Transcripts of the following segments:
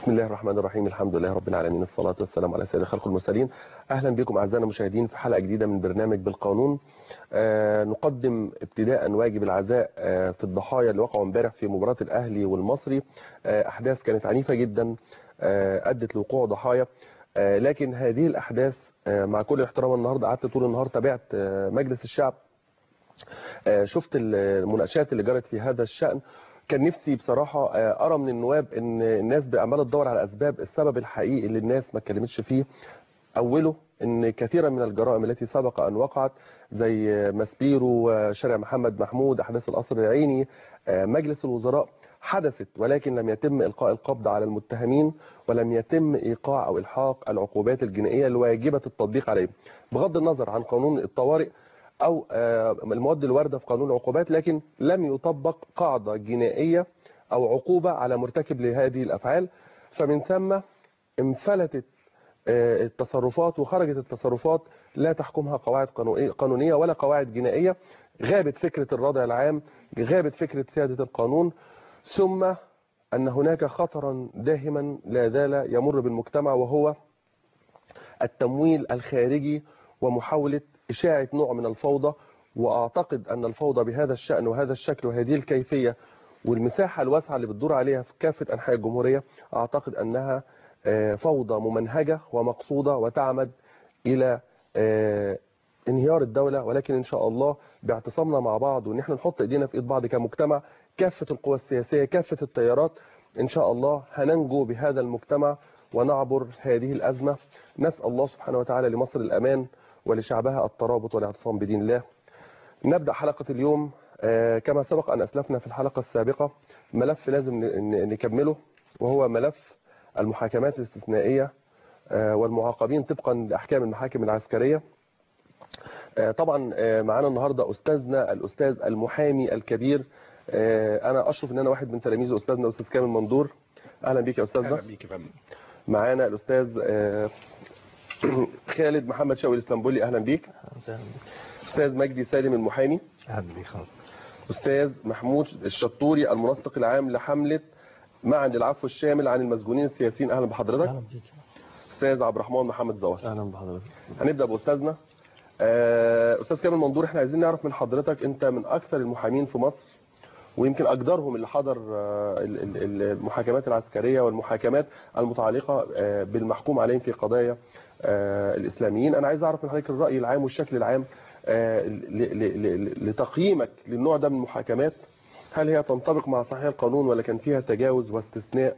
بسم الله الرحمن الرحيم الحمد لله رب العالمين الصلاة والسلام على سيد خلق المرسلين أهلا بكم أعزائنا المشاهدين في حلقة جديدة من برنامج بالقانون آه نقدم ابتداء واجب العزاء آه في الضحايا اللي وقعوا امبارح في مباراة الأهلي والمصري آه أحداث كانت عنيفة جدا آه أدت لوقوع ضحايا آه لكن هذه الأحداث آه مع كل احترام النهاردة قعدت طول النهار تابعت آه مجلس الشعب آه شفت المناقشات اللي جرت في هذا الشأن كان نفسي بصراحة أرى من النواب أن الناس بعمالة تدور على أسباب السبب الحقيقي اللي الناس ما اتكلمتش فيه أوله أن كثيرا من الجرائم التي سبق أن وقعت زي ماسبيرو وشارع محمد محمود أحداث القصر العيني مجلس الوزراء حدثت ولكن لم يتم إلقاء القبض على المتهمين ولم يتم إيقاع أو إلحاق العقوبات الجنائية الواجبة التطبيق عليهم بغض النظر عن قانون الطوارئ أو المواد الواردة في قانون العقوبات لكن لم يطبق قاعدة جنائية أو عقوبة على مرتكب لهذه الأفعال فمن ثم انفلتت التصرفات وخرجت التصرفات لا تحكمها قواعد قانونية ولا قواعد جنائية غابت فكرة الردع العام غابت فكرة سيادة القانون ثم أن هناك خطرا داهما لا زال يمر بالمجتمع وهو التمويل الخارجي ومحاولة إشاعة نوع من الفوضى وأعتقد أن الفوضى بهذا الشأن وهذا الشكل وهذه الكيفية والمساحة الواسعة اللي بتدور عليها في كافة أنحاء الجمهورية أعتقد أنها فوضى ممنهجة ومقصودة وتعمد إلى انهيار الدولة ولكن إن شاء الله باعتصامنا مع بعض وإن احنا نحط إيدينا في إيد بعض كمجتمع كافة القوى السياسية كافة التيارات إن شاء الله هننجو بهذا المجتمع ونعبر هذه الأزمة نسأل الله سبحانه وتعالى لمصر الأمان ولشعبها الترابط والاعتصام بدين الله نبدأ حلقة اليوم كما سبق أن أسلفنا في الحلقة السابقة ملف لازم نكمله وهو ملف المحاكمات الاستثنائية والمعاقبين طبقا لأحكام المحاكم العسكرية طبعا معانا النهاردة أستاذنا الأستاذ المحامي الكبير أنا أشرف أن أنا واحد من تلاميذ أستاذنا أستاذ كامل مندور أهلا بيك يا أستاذنا أهلا بيك يا فندم معانا الأستاذ خالد محمد شوقي الاسطنبولي اهلا بيك استاذ مجدي سالم المحامي اهلا بيك خالص استاذ محمود الشطوري المنسق العام لحمله معا للعفو الشامل عن المسجونين السياسيين اهلا بحضرتك اهلا بيك استاذ عبد الرحمن محمد زوار اهلا بحضرتك هنبدا باستاذنا استاذ كامل منظور احنا عايزين نعرف من حضرتك انت من اكثر المحامين في مصر ويمكن أقدرهم اللي حضر المحاكمات العسكرية والمحاكمات المتعلقة بالمحكوم عليهم في قضايا الإسلاميين أنا عايز أعرف من حضرتك الرأي العام والشكل العام لتقييمك للنوع ده من المحاكمات هل هي تنطبق مع صحيح القانون ولا كان فيها تجاوز واستثناء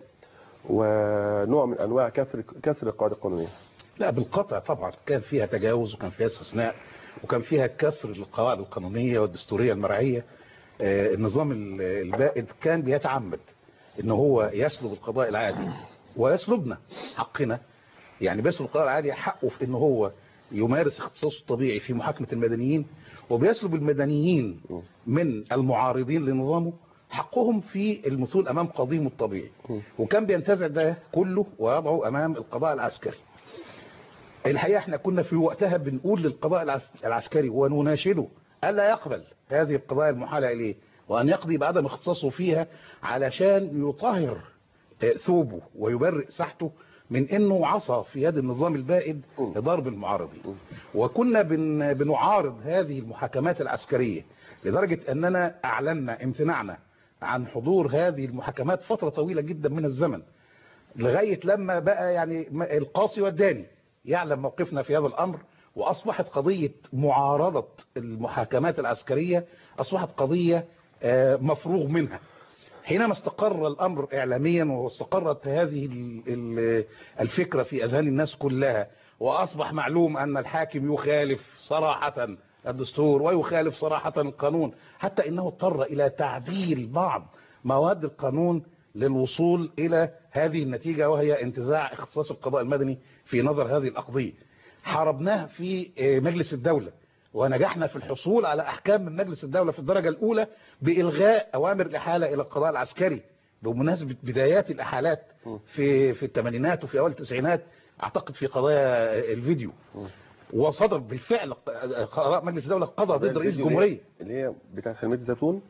ونوع من أنواع كسر كسر القواعد القانونية لا بالقطع طبعا كان فيها تجاوز وكان فيها استثناء وكان فيها كسر للقواعد القانونية والدستورية المرعية النظام البائد كان بيتعمد ان هو يسلب القضاء العادي ويسلبنا حقنا يعني بيسلب القضاء العادي حقه في ان هو يمارس اختصاصه الطبيعي في محاكمة المدنيين وبيسلب المدنيين من المعارضين لنظامه حقهم في المثول امام قاضيهم الطبيعي وكان بينتزع ده كله ويضعه امام القضاء العسكري الحقيقة احنا كنا في وقتها بنقول للقضاء العسكري ونناشده ألا يقبل هذه القضايا المحالة إليه وأن يقضي بعدم اختصاصه فيها علشان يطهر ثوبه ويبرئ ساحته من أنه عصى في يد النظام البائد لضرب المعارضين وكنا بن بنعارض هذه المحاكمات العسكرية لدرجة أننا أعلنا امتناعنا عن حضور هذه المحاكمات فترة طويلة جدا من الزمن لغاية لما بقى يعني القاصي والداني يعلم موقفنا في هذا الأمر وأصبحت قضية معارضة المحاكمات العسكرية أصبحت قضية مفروغ منها حينما استقر الأمر إعلاميا واستقرت هذه الفكرة في أذهان الناس كلها وأصبح معلوم أن الحاكم يخالف صراحة الدستور ويخالف صراحة القانون حتى إنه اضطر إلى تعديل بعض مواد القانون للوصول إلى هذه النتيجة وهي انتزاع اختصاص القضاء المدني في نظر هذه الأقضية حاربناه في مجلس الدولة ونجحنا في الحصول على أحكام من مجلس الدولة في الدرجة الأولى بإلغاء أوامر الإحالة إلى القضاء العسكري بمناسبة بدايات الإحالات في في الثمانينات وفي أول التسعينات أعتقد في قضايا الفيديو وصدر بالفعل قرار مجلس الدولة قضى ضد رئيس الجمهورية اللي هي بتاعت حلمية الزيتون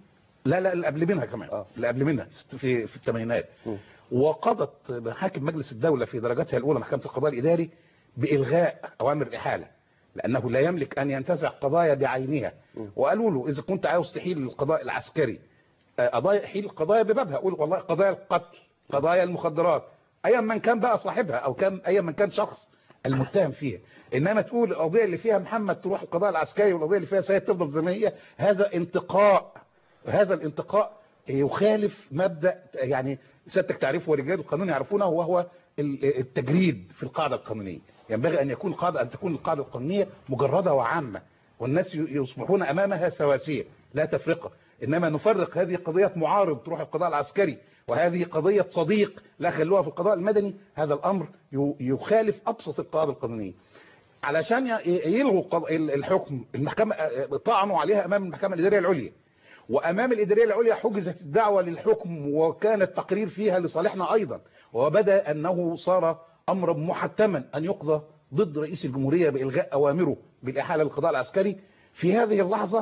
لا لا اللي قبل منها كمان آه. اللي قبل منها في في الثمانينات م. وقضت محاكم مجلس الدولة في درجاتها الأولى محكمة القضاء الإداري بإلغاء أوامر الإحالة لأنه لا يملك أن ينتزع قضايا بعينها وقالوا له إذا كنت عاوز تحيل القضاء العسكري آه، قضايا حيل القضايا ببابها قول والله قضايا القتل قضايا المخدرات أيا من كان بقى صاحبها أو كان أيا من كان شخص المتهم فيها انما تقول القضيه اللي فيها محمد تروح القضاء العسكري والقضيه اللي فيها سيد تفضل زي ما هي هذا انتقاء هذا الانتقاء يخالف مبدا يعني سيادتك تعرفه ورجال القانون يعرفونه وهو ال- التجريد في القاعده القانونيه ينبغي ان يكون القاعده ان تكون القاعده القانونيه مجرده وعامه والناس ي- يصبحون امامها سواسيه لا تفرقه انما نفرق هذه قضيه معارض تروح القضاء العسكري وهذه قضيه صديق لا خلوها في القضاء المدني هذا الامر ي- يخالف ابسط القواعد القانونيه علشان ي- يلغوا القض- ال- الحكم المحكمة آه، طعنوا عليها أمام المحكمة الإدارية العليا وأمام الإدارية العليا حجزت الدعوة للحكم وكان التقرير فيها لصالحنا أيضا وبدا أنه صار أمرا محتما أن يقضى ضد رئيس الجمهورية بإلغاء أوامره بالإحالة للقضاء العسكري في هذه اللحظة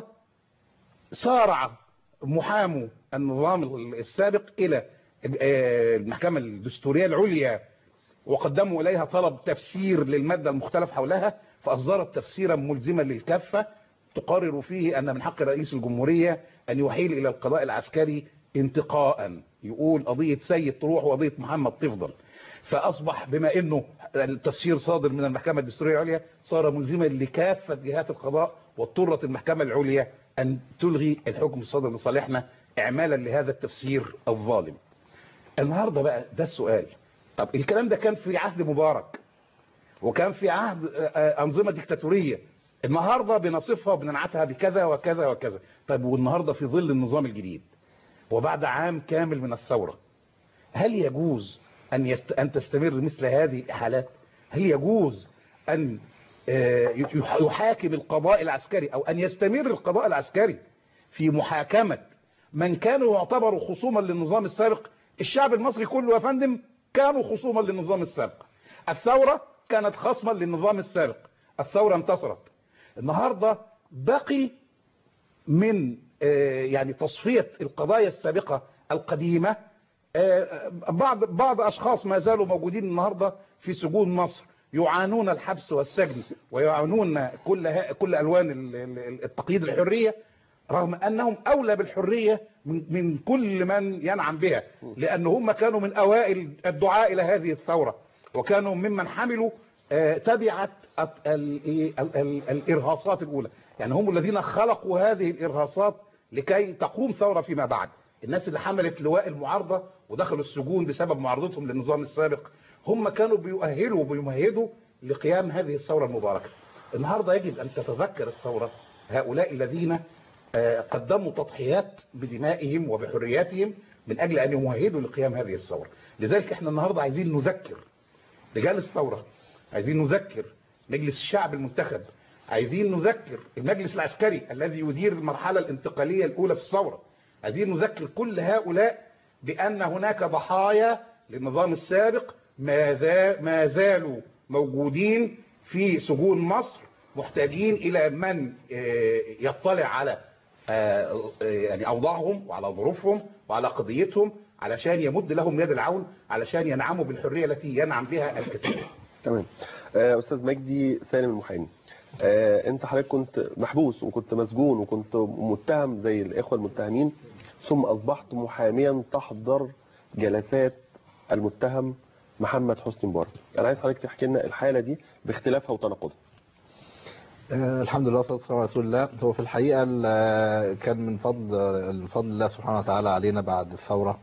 سارع محامو النظام السابق إلى آه، المحكمة الدستورية العليا وقدموا إليها طلب تفسير للمادة المختلف حولها فأصدرت تفسيرا ملزما للكافة تقرر فيه أن من حق رئيس الجمهورية أن يحيل إلى القضاء العسكري انتقاء يقول قضية سيد تروح وقضية محمد تفضل فأصبح بما أنه التفسير صادر من المحكمة الدستورية العليا صار ملزما لكافة جهات القضاء واضطرت المحكمة العليا أن تلغي الحكم الصادر لصالحنا إعمالا لهذا التفسير الظالم النهاردة بقى ده السؤال طب الكلام ده كان في عهد مبارك وكان في عهد آه، آه، أنظمة ديكتاتورية النهاردة بنصفها وبننعتها بكذا وكذا وكذا طيب والنهاردة في ظل النظام الجديد وبعد عام كامل من الثورة هل يجوز أن, يست... أن تستمر مثل هذه الإحالات هل يجوز أن آه، يح- يحاكم القضاء العسكري أو أن يستمر القضاء العسكري في محاكمة من كانوا يعتبروا خصوما للنظام السابق الشعب المصري كله يا فندم كانوا خصوما للنظام السابق الثورة كانت خصما للنظام السابق الثورة انتصرت النهاردة بقي من آه، يعني تصفية القضايا السابقة القديمة آه، بعض بعض أشخاص ما زالوا موجودين النهاردة في سجون مصر يعانون الحبس والسجن ويعانون كل ها- كل ألوان ال- ال- التقييد الحرية رغم أنهم أولى بالحرية من من كل من ينعم بها لأن هم كانوا من أوائل الدعاء إلى هذه الثورة وكانوا ممن حملوا آه، تبعة ال- ال- ال- ال- الإرهاصات الأولى يعني هم الذين خلقوا هذه الإرهاصات لكي تقوم ثورة فيما بعد الناس اللي حملت لواء المعارضة ودخلوا السجون بسبب معارضتهم للنظام السابق هم كانوا بيؤهلوا وبيمهدوا لقيام هذه الثورة المباركة النهاردة يجب أن تتذكر الثورة هؤلاء الذين آه، قدموا تضحيات بدمائهم وبحرياتهم من أجل أن يمهدوا لقيام هذه الثورة لذلك احنا النهاردة عايزين نذكر رجال الثورة عايزين نذكر مجلس الشعب المنتخب عايزين نذكر المجلس العسكري الذي يدير المرحلة الانتقالية الأولى في الثورة عايزين نذكر كل هؤلاء بأن هناك ضحايا للنظام السابق ما, ذا ما زالوا موجودين في سجون مصر محتاجين إلى من آه، يطلع على آه، آه، يعني أوضاعهم وعلى ظروفهم وعلى قضيتهم علشان يمد لهم يد العون علشان ينعموا بالحرية التي ينعم بها الكثير تمام آه، استاذ مجدي سالم المحامي آه، انت حضرتك كنت محبوس وكنت مسجون وكنت متهم زي الاخوه المتهمين ثم اصبحت محاميا تحضر جلسات المتهم محمد حسني مبارك انا عايز حضرتك تحكي لنا الحاله دي باختلافها وتناقضها آه، الحمد لله والصلاه والسلام على رسول الله هو في الحقيقه ال- كان من فضل الفضل الله سبحانه وتعالى علينا بعد الثوره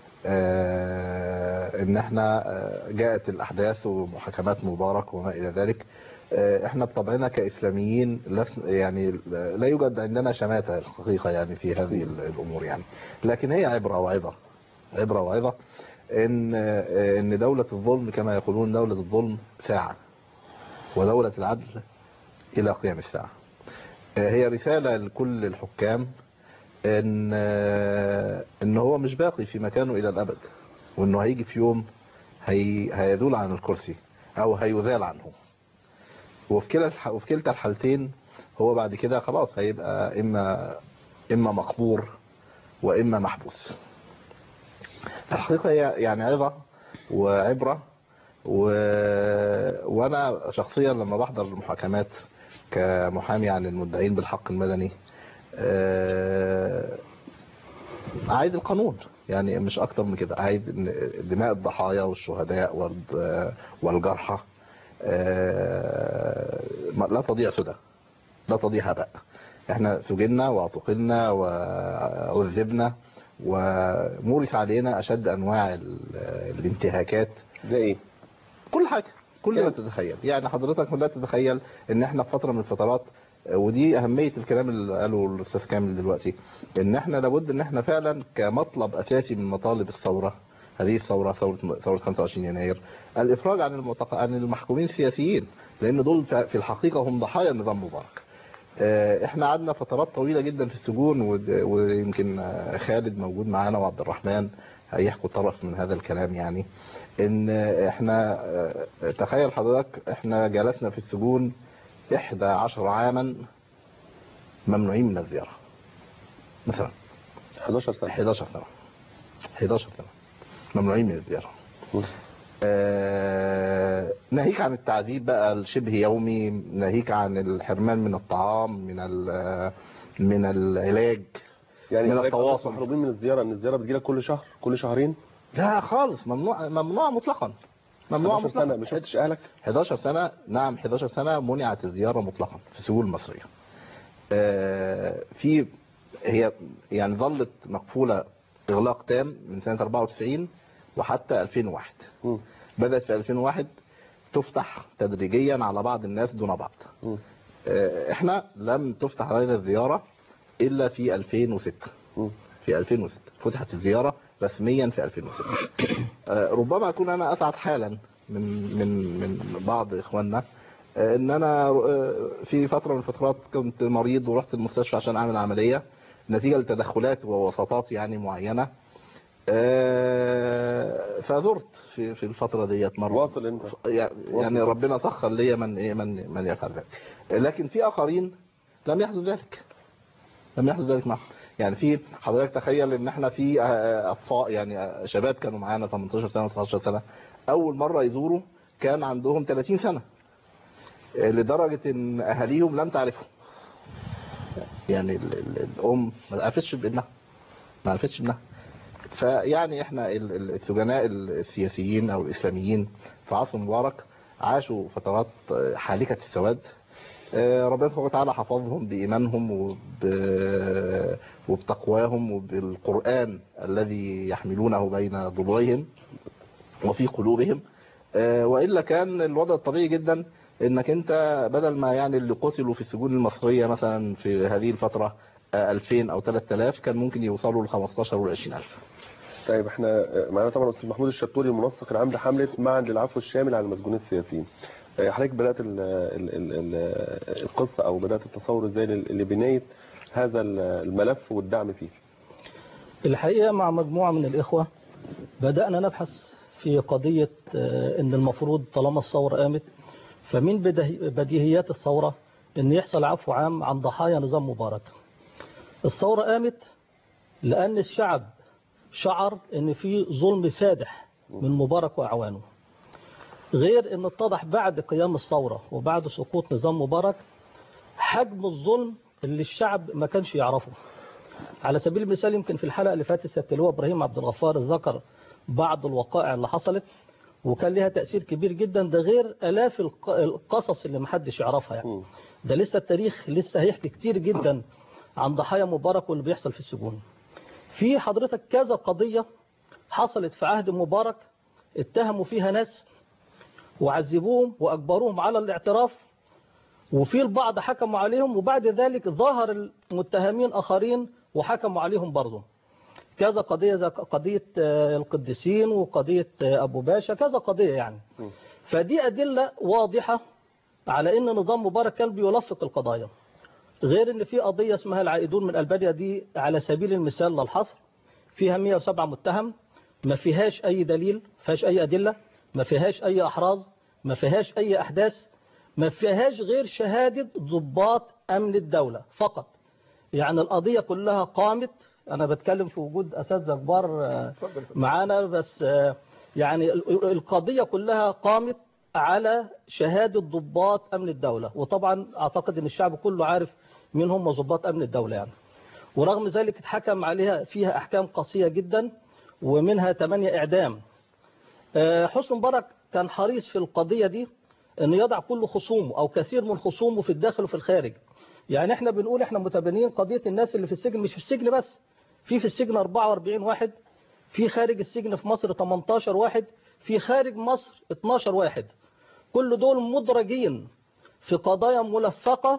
آه، ان احنا آه، جاءت الاحداث ومحاكمات مبارك وما الى ذلك آه، احنا بطبعنا كاسلاميين لسن يعني لا يوجد عندنا شماته الحقيقه يعني في هذه ال- الامور يعني لكن هي عبره وعظه عبره وعظه ان آه، ان دوله الظلم كما يقولون دوله الظلم ساعه ودوله العدل الى قيام الساعه آه، هي رساله لكل الحكام ان آه، ان هو مش باقي في مكانه الى الابد وانه هيجي في يوم هي هيزول عن الكرسي او هيزال عنه وفي كلا الح... وفي كلتا الحالتين هو بعد كده خلاص هيبقى اما اما مقبور واما محبوس الحقيقه هي يعني عظه وعبره و... وانا شخصيا لما بحضر المحاكمات كمحامي عن المدعين بالحق المدني آه، عايد القانون يعني مش اكتر من كده عايد إن دماء الضحايا والشهداء وال- والجرحى آه، ما- لا تضيع سدى لا تضيع هباء احنا سجنا واعتقلنا وعذبنا ومورس علينا اشد انواع ال- الانتهاكات ده ايه كل حاجه كل ما يعني- تتخيل يعني حضرتك لا تتخيل ان احنا في فتره من الفترات ودي اهميه الكلام اللي قاله الاستاذ كامل دلوقتي ان احنا لابد ان احنا فعلا كمطلب اساسي من مطالب الثوره هذه الثوره ثوره ثوره 25 يناير الافراج عن المعتق... عن المحكومين السياسيين لان دول في الحقيقه هم ضحايا نظام مبارك آه، احنا قعدنا فترات طويله جدا في السجون ود- ويمكن آه، خالد موجود معانا وعبد الرحمن هيحكوا طرف من هذا الكلام يعني ان احنا آه، تخيل حضرتك احنا جلسنا في السجون 11 عاما ممنوعين من الزيارة مثلا 11 سنه 11 سنة 11 سنة ممنوعين من الزيارة مم. آه، ناهيك عن التعذيب بقى الشبه يومي ناهيك عن الحرمان من الطعام من ال- من العلاج يعني من حضرتك التواصل. محرومين من الزياره ان الزياره بتجيلك كل شهر كل شهرين لا خالص ممنوع ممنوع مطلقا ممنوع 11 سنه مطلقا ما شفتش اهلك 11 سنة نعم 11 سنة منعت الزيارة مطلقا في السجون المصرية آه، في هي يعني ظلت مقفولة إغلاق تام من سنة 94 وحتى 2001 مم. بدأت في 2001 تفتح تدريجيا على بعض الناس دون بعض مم. آه، احنا لم تفتح علينا الزيارة إلا في 2006 مم. في 2006 فتحت الزيارة رسميا في 2006 آه، ربما أكون أنا أسعد حالا من من من بعض إخواننا آه، إن أنا آه، في فترة من الفترات كنت مريض ورحت المستشفى عشان أعمل عملية نتيجة لتدخلات ووساطات يعني معينة آه، فزرت في في الفترة ديت مرة واصل انت يعني ربنا سخر لي من إيه من من يفعل ذلك لكن في آخرين لم يحدث ذلك لم يحدث ذلك معهم يعني في حضرتك تخيل ان احنا في آه، اطفال يعني آه، شباب كانوا معانا 18 سنه 19 سنه اول مره يزوروا كان عندهم 30 سنه آه، لدرجه ان اهاليهم لم تعرفهم يعني ال- ال- الام ما عرفتش بابنها ما عرفتش ابنها فيعني احنا ال- ال- السجناء السياسيين او الاسلاميين في عصر مبارك عاشوا فترات آه، حالكه السواد آه، ربنا سبحانه وتعالى حفظهم بإيمانهم وب... وبتقواهم وبالقرآن الذي يحملونه بين ضلوعهم وفي قلوبهم آه، وإلا كان الوضع الطبيعي جدا انك انت بدل ما يعني اللي قتلوا في السجون المصرية مثلا في هذه الفترة آه، 2000 او 3000 كان ممكن يوصلوا ل 15 و 20000 طيب احنا آه، معانا طبعا الاستاذ محمود الشطوري المنسق العام لحمله معا للعفو الشامل على المسجونين السياسيين آه، حضرتك بدات ال ال ال ال القصه او بدات التصور ازاي لل- لبنايه هذا ال- الملف والدعم فيه الحقيقة مع مجموعة من الإخوة بدأنا نبحث في قضية آه، أن المفروض طالما الثورة قامت فمن بده- بديهيات الثورة أن يحصل عفو عام عن ضحايا نظام مبارك الثورة قامت لأن الشعب شعر أن في ظلم فادح من مبارك وأعوانه غير أن اتضح بعد قيام الثورة وبعد سقوط نظام مبارك حجم الظلم اللي الشعب ما كانش يعرفه على سبيل المثال يمكن في الحلقة اللي فاتت سيادة اللواء إبراهيم عبد الغفار ذكر بعض الوقائع اللي حصلت وكان لها تأثير كبير جدا ده غير آلاف الق- القصص اللي محدش يعرفها يعني مم. ده لسه التاريخ لسه هيحكي كتير جدا عن ضحايا مبارك واللي بيحصل في السجون في حضرتك كذا قضية حصلت في عهد مبارك اتهموا فيها ناس وعذبوهم وأجبروهم على الاعتراف وفي البعض حكموا عليهم وبعد ذلك ظهر المتهمين آخرين وحكموا عليهم برضه كذا قضية زي قضية آه، القديسين وقضية آه، أبو باشا كذا قضية يعني م. فدي أدلة واضحة على أن نظام مبارك كان بيلفق القضايا غير أن في قضية اسمها العائدون من ألبانيا دي على سبيل المثال للحصر فيها 107 متهم ما فيهاش أي دليل ما فيهاش أي أدلة ما فيهاش أي أحراز ما فيهاش أي أحداث ما فيهاش غير شهادة ضباط أمن الدولة فقط يعني القضية كلها قامت انا بتكلم في وجود اساتذه كبار آه، اتفضل. معانا بس آه، يعني ال- القضيه كلها قامت على شهاده ضباط امن الدوله وطبعا اعتقد ان الشعب كله عارف مين هم ضباط امن الدوله يعني ورغم ذلك اتحكم عليها فيها احكام قاسيه جدا ومنها 8 اعدام آه، حسن مبارك كان حريص في القضيه دي انه يضع كل خصومه او كثير من خصومه في الداخل وفي الخارج يعني احنا بنقول احنا متبنيين قضيه الناس اللي في السجن مش في السجن بس في في السجن 44 واحد في خارج السجن في مصر 18 واحد في خارج مصر 12 واحد كل دول مدرجين في قضايا ملفقه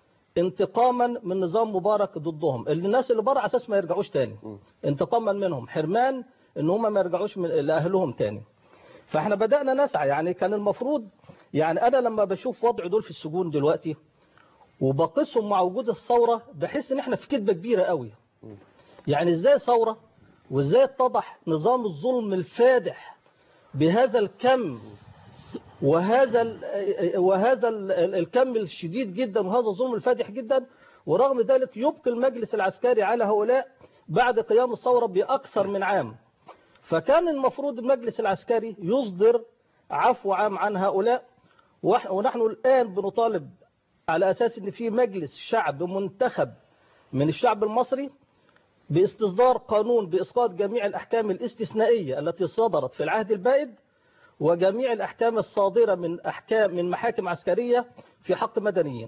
انتقاما من نظام مبارك ضدهم الناس اللي بره اساس ما يرجعوش تاني انتقاما منهم حرمان ان هم ما يرجعوش من لاهلهم تاني فاحنا بدانا نسعى يعني كان المفروض يعني انا لما بشوف وضع دول في السجون دلوقتي وبقيسهم مع وجود الثوره بحس ان احنا في كذبه كبيره قوي يعني ازاي ثوره وازاي اتضح نظام الظلم الفادح بهذا الكم وهذا ال وهذا ال الكم الشديد جدا وهذا الظلم الفادح جدا ورغم ذلك يبقي المجلس العسكري على هؤلاء بعد قيام الثوره باكثر من عام فكان المفروض المجلس العسكري يصدر عفو عام عن هؤلاء وح- ونحن الآن بنطالب على أساس أن في مجلس شعب منتخب من الشعب المصري باستصدار قانون بإسقاط جميع الأحكام الاستثنائية التي صدرت في العهد البائد وجميع الأحكام الصادرة من أحكام من محاكم عسكرية في حق مدنيين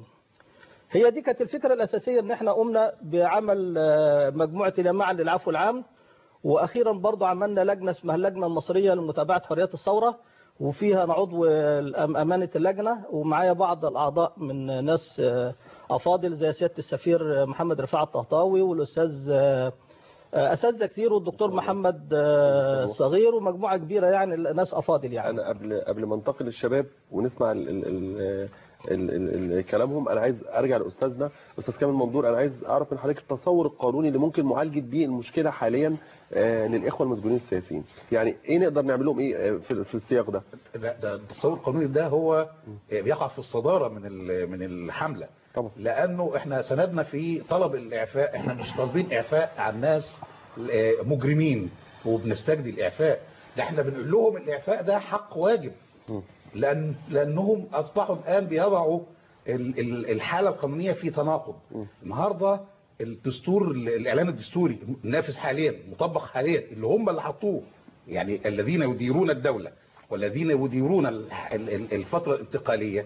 هي دي كانت الفكرة الأساسية أن احنا قمنا بعمل آه، مجموعة الجماعة للعفو العام واخيرا برضو عملنا لجنه اسمها اللجنه المصريه لمتابعه حريات الثوره وفيها انا عضو الأم- امانه اللجنه ومعايا بعض الاعضاء من ناس آه، افاضل زي سياده السفير محمد رفاعه الطهطاوي والاستاذ آه، آه، اساتذه كتير والدكتور محمد آه، صغير ومجموعه كبيره يعني ناس افاضل يعني انا قبل قبل ما انتقل للشباب ونسمع ال ال ال ال ال ال كلامهم انا عايز ارجع لاستاذنا استاذ كامل منظور انا عايز اعرف من حضرتك التصور القانوني اللي ممكن معالجه بيه المشكله حاليا آه، للاخوه المسجونين السياسيين يعني ايه نقدر نعمل لهم ايه آه، في في السياق ده ده, ده التصور القانوني ده هو بيقع في الصدارة من ال- من الحملة طبعا لانه احنا سندنا في طلب الاعفاء احنا مش طالبين اعفاء عن ناس آه، مجرمين وبنستجدي الاعفاء ده احنا بنقول لهم الاعفاء ده حق واجب م. لان لانهم اصبحوا الان بيضعوا ال- ال- الحاله القانونيه في تناقض م. النهارده الدستور الاعلان الدستوري نافذ حاليا مطبق حاليا اللي هم اللي حطوه يعني الذين يديرون الدوله والذين يديرون ال- ال- ال- الفتره الانتقاليه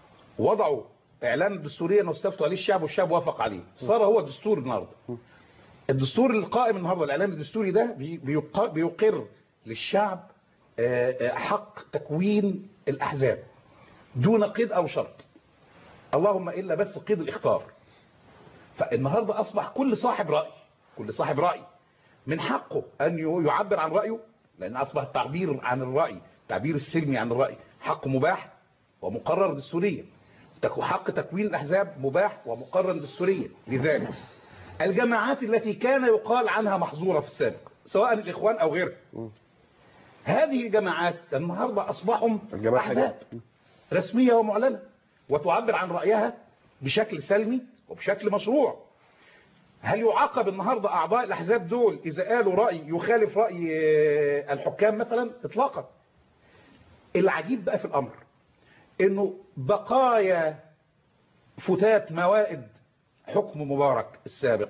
وضعوا اعلان دستوريا واستفتوا عليه الشعب والشعب وافق عليه صار هو دستور النهارده الدستور القائم النهارده الاعلان الدستوري ده بي- بيق- بيقر للشعب آه، آه، حق تكوين الاحزاب دون قيد او شرط اللهم الا بس قيد الاختار فالنهارده اصبح كل صاحب راي كل صاحب راي من حقه ان ي- يعبر عن رايه لان اصبح التعبير عن الراي التعبير السلمي عن الراي حق مباح ومقرر دستوريا تك- حق تكوين الاحزاب مباح ومقرر دستوريا لذلك الجماعات التي كان يقال عنها محظوره في السابق سواء الاخوان او غيرها هذه الجماعات النهارده اصبحوا الجماعة احزاب رسميه ومعلنه وتعبر عن رايها بشكل سلمي وبشكل مشروع هل يعاقب النهارده اعضاء الاحزاب دول اذا قالوا راي يخالف راي آه، الحكام مثلا اطلاقا العجيب بقى في الامر انه بقايا فتات موائد حكم مبارك السابق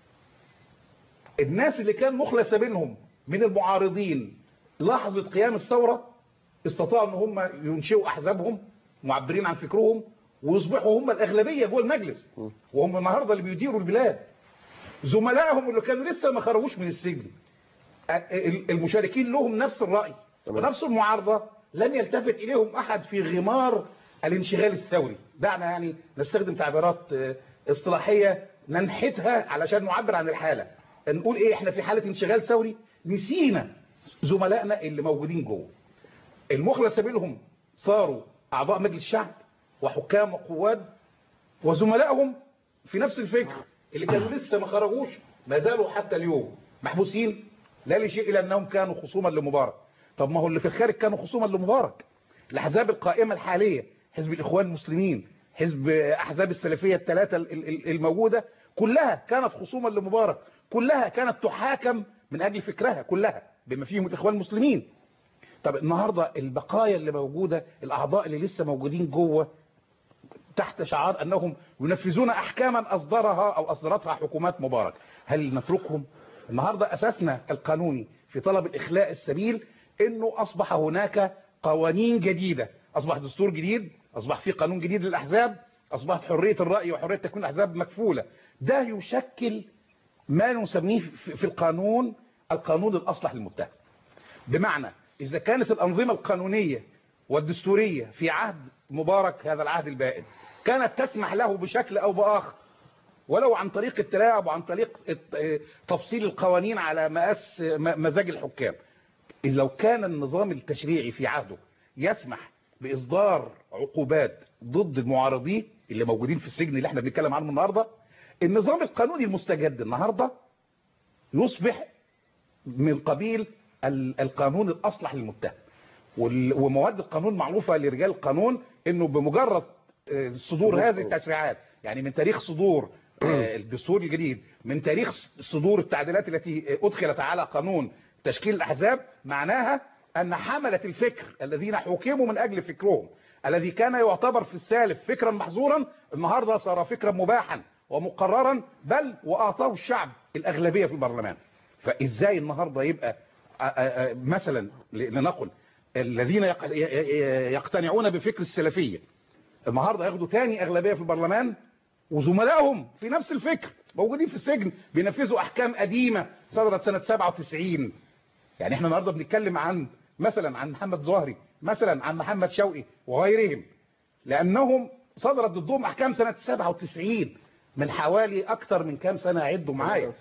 الناس اللي كان مخلص منهم من المعارضين لحظة قيام الثورة استطاعوا ان هم ينشئوا احزابهم معبرين عن فكرهم ويصبحوا هم الاغلبية جوه المجلس وهم النهاردة اللي بيديروا البلاد زملائهم اللي كانوا لسه ما خرجوش من السجن المشاركين لهم نفس الرأي تمام. ونفس المعارضة لن يلتفت إليهم أحد في غمار الانشغال الثوري دعنا يعني نستخدم تعبيرات آه، اصطلاحية ننحتها علشان نعبر عن الحالة نقول ايه احنا في حالة انشغال ثوري نسينا زملائنا اللي موجودين جوه المخلص منهم صاروا اعضاء مجلس الشعب وحكام وقواد وزملائهم في نفس الفكر اللي كانوا لسه ما خرجوش ما زالوا حتى اليوم محبوسين لا لشيء الا انهم كانوا خصوما لمبارك طب ما هو اللي في الخارج كانوا خصوما لمبارك الاحزاب القائمه الحاليه حزب الاخوان المسلمين حزب احزاب السلفيه الثلاثه ال- ال- الموجوده كلها كانت خصوما لمبارك كلها كانت تحاكم من اجل فكرها كلها بما فيهم الاخوان المسلمين طب النهارده البقايا اللي موجوده الاعضاء اللي لسه موجودين جوه تحت شعار انهم ينفذون احكاما اصدرها او اصدرتها حكومات مبارك هل نتركهم النهارده اساسنا القانوني في طلب الاخلاء السبيل انه اصبح هناك قوانين جديده اصبح دستور جديد اصبح في قانون جديد للاحزاب اصبحت حريه الراي وحريه تكوين الاحزاب مكفوله ده يشكل ما نسميه في في القانون القانون الاصلح للمتهم بمعنى اذا كانت الانظمه القانونيه والدستوريه في عهد مبارك هذا العهد البائد كانت تسمح له بشكل او باخر ولو عن طريق التلاعب وعن طريق الت- تفصيل القوانين على مقاس م- مزاج الحكام لو كان النظام التشريعي في عهده يسمح بإصدار عقوبات ضد المعارضين اللي موجودين في السجن اللي احنا بنتكلم عنه النهارده النظام القانوني المستجد النهارده يصبح من قبيل ال- القانون الأصلح للمتهم وال- ومواد القانون معروفة لرجال القانون انه بمجرد آه، صدور هذه التشريعات يعني من تاريخ صدور آه، الدستور الجديد من تاريخ صدور التعديلات التي آه، ادخلت على قانون تشكيل الاحزاب معناها ان حملة الفكر الذين حكموا من اجل فكرهم الذي كان يعتبر في السالف فكرا محظورا النهارده صار فكرا مباحا ومقررا بل واعطاه الشعب الاغلبيه في البرلمان فازاي النهارده يبقى آه، آه، آه، مثلا لنقل الذين يق- ي- ي- يقتنعون بفكر السلفيه النهارده ياخدوا تاني اغلبيه في البرلمان وزملائهم في نفس الفكر موجودين في السجن بينفذوا احكام قديمه صدرت سنه 97 يعني احنا النهارده بنتكلم عن مثلا عن محمد زهري مثلا عن محمد شوقي وغيرهم لانهم صدرت ضدهم احكام سنه 97 من حوالي اكتر من كام سنه عدوا معايا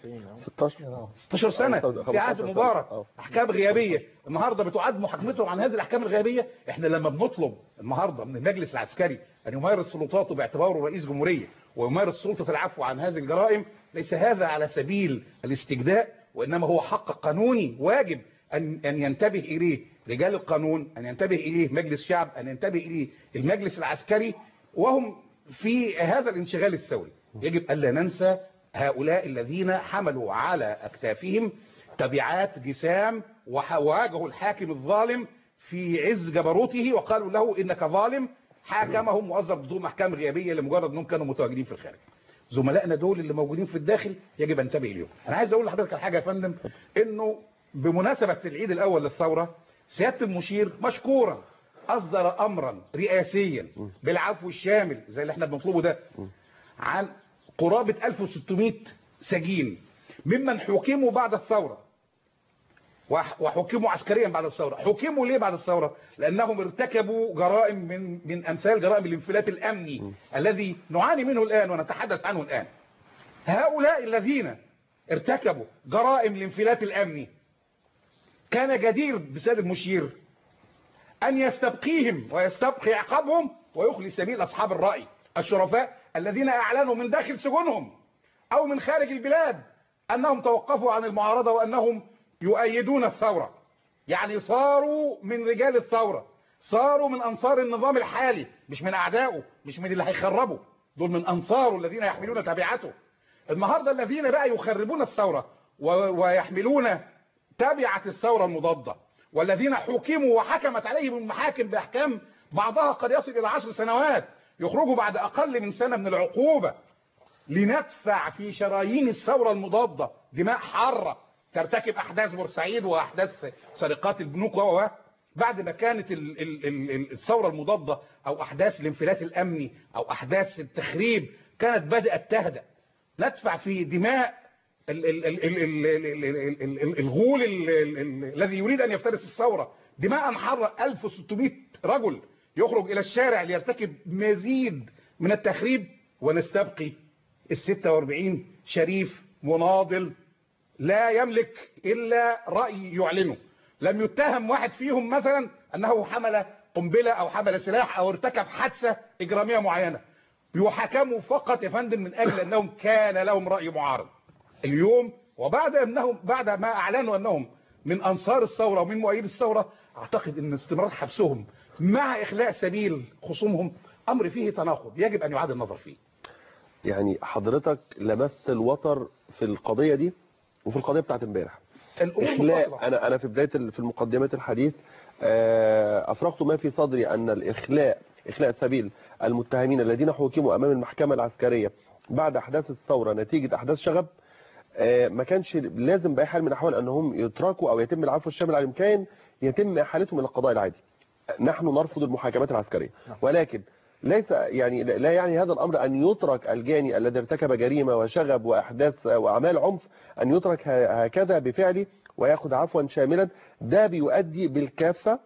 16 16 سنة آه، في عهد 15 سنة. مبارك آه. احكام غيابية النهاردة بتعاد محاكمتهم عن هذه الاحكام الغيابية احنا لما بنطلب النهاردة من المجلس العسكري ان يمارس سلطاته باعتباره رئيس جمهورية ويمارس سلطة العفو عن هذه الجرائم ليس هذا على سبيل الاستجداء وانما هو حق قانوني واجب ان ان ينتبه اليه رجال القانون ان ينتبه اليه مجلس الشعب ان ينتبه اليه المجلس العسكري وهم في هذا الانشغال الثوري يجب الا ننسى هؤلاء الذين حملوا على أكتافهم تبعات جسام وواجهوا الحاكم الظالم في عز جبروته وقالوا له إنك ظالم حاكمهم وأصدر ضدهم أحكام غيابية لمجرد أنهم كانوا متواجدين في الخارج زملائنا دول اللي موجودين في الداخل يجب أن ننتبه اليهم أنا عايز أقول لحضرتك على حاجة يا فندم إنه بمناسبة العيد الأول للثورة سيادة المشير مشكورا أصدر أمرا رئاسيا بالعفو الشامل زي اللي احنا بنطلبه ده عن قرابة 1600 سجين ممن حكموا بعد الثورة وح- وحكموا عسكريا بعد الثورة حكموا ليه بعد الثورة لأنهم ارتكبوا جرائم من, من أمثال جرائم الانفلات الأمني الذي نعاني منه الآن ونتحدث عنه الآن هؤلاء الذين ارتكبوا جرائم الانفلات الأمني كان جدير بسيد المشير أن يستبقيهم ويستبقي عقابهم ويخلي سبيل أصحاب الرأي الشرفاء الذين أعلنوا من داخل سجونهم أو من خارج البلاد أنهم توقفوا عن المعارضة وأنهم يؤيدون الثورة يعني صاروا من رجال الثورة صاروا من أنصار النظام الحالي مش من أعدائه مش من اللي هيخربوا دول من أنصاره الذين يحملون تبعته النهاردة الذين بقى يخربون الثورة و- ويحملون تبعة الثورة المضادة والذين حكموا وحكمت عليهم المحاكم بأحكام بعضها قد يصل إلى عشر سنوات يخرجوا بعد أقل من سنة من العقوبة لندفع في شرايين الثورة المضادة دماء حارة ترتكب أحداث بورسعيد وأحداث سرقات البنوك و و بعد ما كانت ال- ال- ال- ال- الثورة المضادة أو أحداث الانفلات الأمني أو أحداث التخريب كانت بدأت تهدأ ندفع في دماء ال- ال- ال- ال- ال- ال- ال- ال- ال- الغول ال- ال- ال- الذي يريد أن يفترس الثورة دماء حرة 1600 رجل يخرج إلى الشارع ليرتكب مزيد من التخريب ونستبقي ال 46 شريف مناضل لا يملك إلا رأي يعلنه لم يتهم واحد فيهم مثلا أنه حمل قنبلة أو حمل سلاح أو ارتكب حادثة إجرامية معينة يحكموا فقط يا فندم من أجل أنهم كان لهم رأي معارض اليوم وبعد أنهم بعد ما أعلنوا أنهم من أنصار الثورة ومن مؤيد الثورة أعتقد أن استمرار حبسهم مع إخلاء سبيل خصومهم أمر فيه تناقض يجب أن يعاد النظر فيه يعني حضرتك لمست الوتر في القضية دي وفي القضيه بتاعت امبارح الامور اخلاء متصلة. انا انا في بدايه ال- في المقدمات الحديث آه، افرغت ما في صدري ان الاخلاء اخلاء سبيل المتهمين الذين حكموا امام المحكمه العسكريه بعد احداث الثوره نتيجه احداث شغب آه، ما كانش لازم باي حال من الاحوال انهم يتركوا او يتم العفو الشامل عليهم كان يتم احالتهم الى القضاء العادي نحن نرفض المحاكمات العسكريه ولكن ليس يعني لا يعني هذا الامر ان يترك الجاني الذي ارتكب جريمه وشغب واحداث واعمال عنف ان يترك ه- هكذا بفعله وياخذ عفوا شاملا ده بيؤدي بالكافه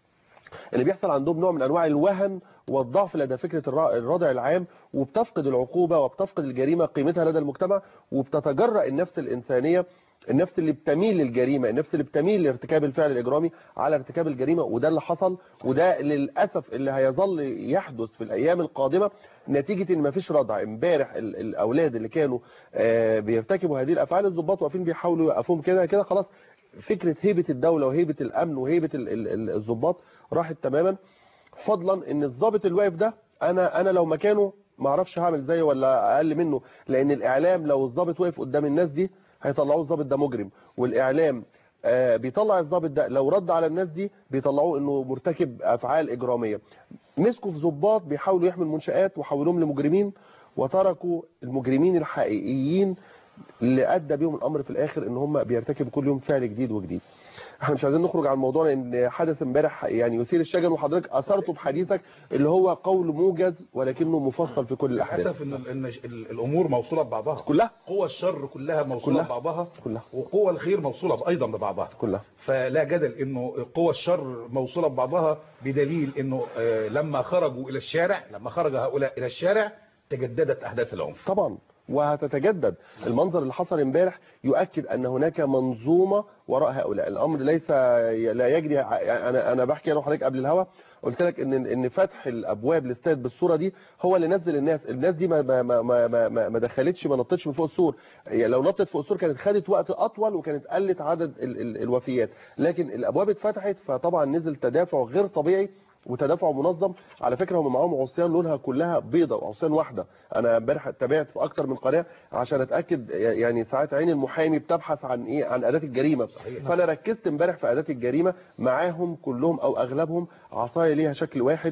اللي بيحصل عندهم نوع من انواع الوهن والضعف لدى فكره الرا- الردع العام وبتفقد العقوبه وبتفقد الجريمه قيمتها لدى المجتمع وبتتجرأ النفس الانسانيه النفس اللي بتميل للجريمه النفس اللي بتميل لارتكاب الفعل الاجرامي على ارتكاب الجريمه وده اللي حصل وده للاسف اللي هيظل يحدث في الايام القادمه نتيجه ان مفيش ردع امبارح ال- الاولاد اللي كانوا آه، بيرتكبوا هذه الافعال الضباط واقفين بيحاولوا يوقفوهم كده كده خلاص فكره هيبه الدوله وهيبه الامن وهيبه ال- ال- ال- الضباط راحت تماما فضلا ان الضابط اللي واقف ده انا انا لو مكانه ما اعرفش هعمل زيه ولا اقل منه لان الاعلام لو الضابط واقف قدام الناس دي هيطلعوه الضابط ده مجرم والاعلام آه، بيطلع الضابط ده لو رد على الناس دي بيطلعوه انه مرتكب افعال اجراميه مسكوا في ضباط بيحاولوا يحموا المنشآت وحولوهم لمجرمين وتركوا المجرمين الحقيقيين اللي ادى بيهم الامر في الاخر ان هم بيرتكبوا كل يوم فعل جديد وجديد احنا مش عايزين نخرج عن الموضوع لان حدث امبارح يعني يثير الشجن وحضرتك اثرته بحديثك اللي هو قول موجز ولكنه مفصل في كل الاحداث للاسف ان ال- ان ال- الامور موصوله ببعضها كلها قوى الشر كلها موصوله كلها. ببعضها كلها وقوى الخير موصوله ايضا ببعضها كلها فلا جدل انه قوى الشر موصوله ببعضها بدليل انه آه، لما خرجوا الى الشارع لما خرج هؤلاء الى الشارع تجددت احداث العنف طبعا وهتتجدد المنظر اللي حصل امبارح يؤكد ان هناك منظومه وراء هؤلاء الامر ليس لا يجري انا انا بحكي انا وحضرتك قبل الهوا قلت لك ان ان فتح الابواب الاستاد بالصوره دي هو اللي نزل الناس الناس دي ما ما ما ما, ما, ما دخلتش ما نطتش من فوق السور هي لو نطت فوق السور كانت خدت وقت اطول وكانت قلت عدد ال ال الوفيات لكن الابواب اتفتحت فطبعا نزل تدافع غير طبيعي وتدافع منظم على فكره هم معاهم عصيان لونها كلها بيضة وعصيان واحده انا امبارح تابعت في اكتر من قناه عشان اتاكد يعني ساعات عين المحامي بتبحث عن ايه عن اداه الجريمه صحيح. فانا ركزت امبارح في اداه الجريمه معاهم كلهم او اغلبهم عصايه ليها شكل واحد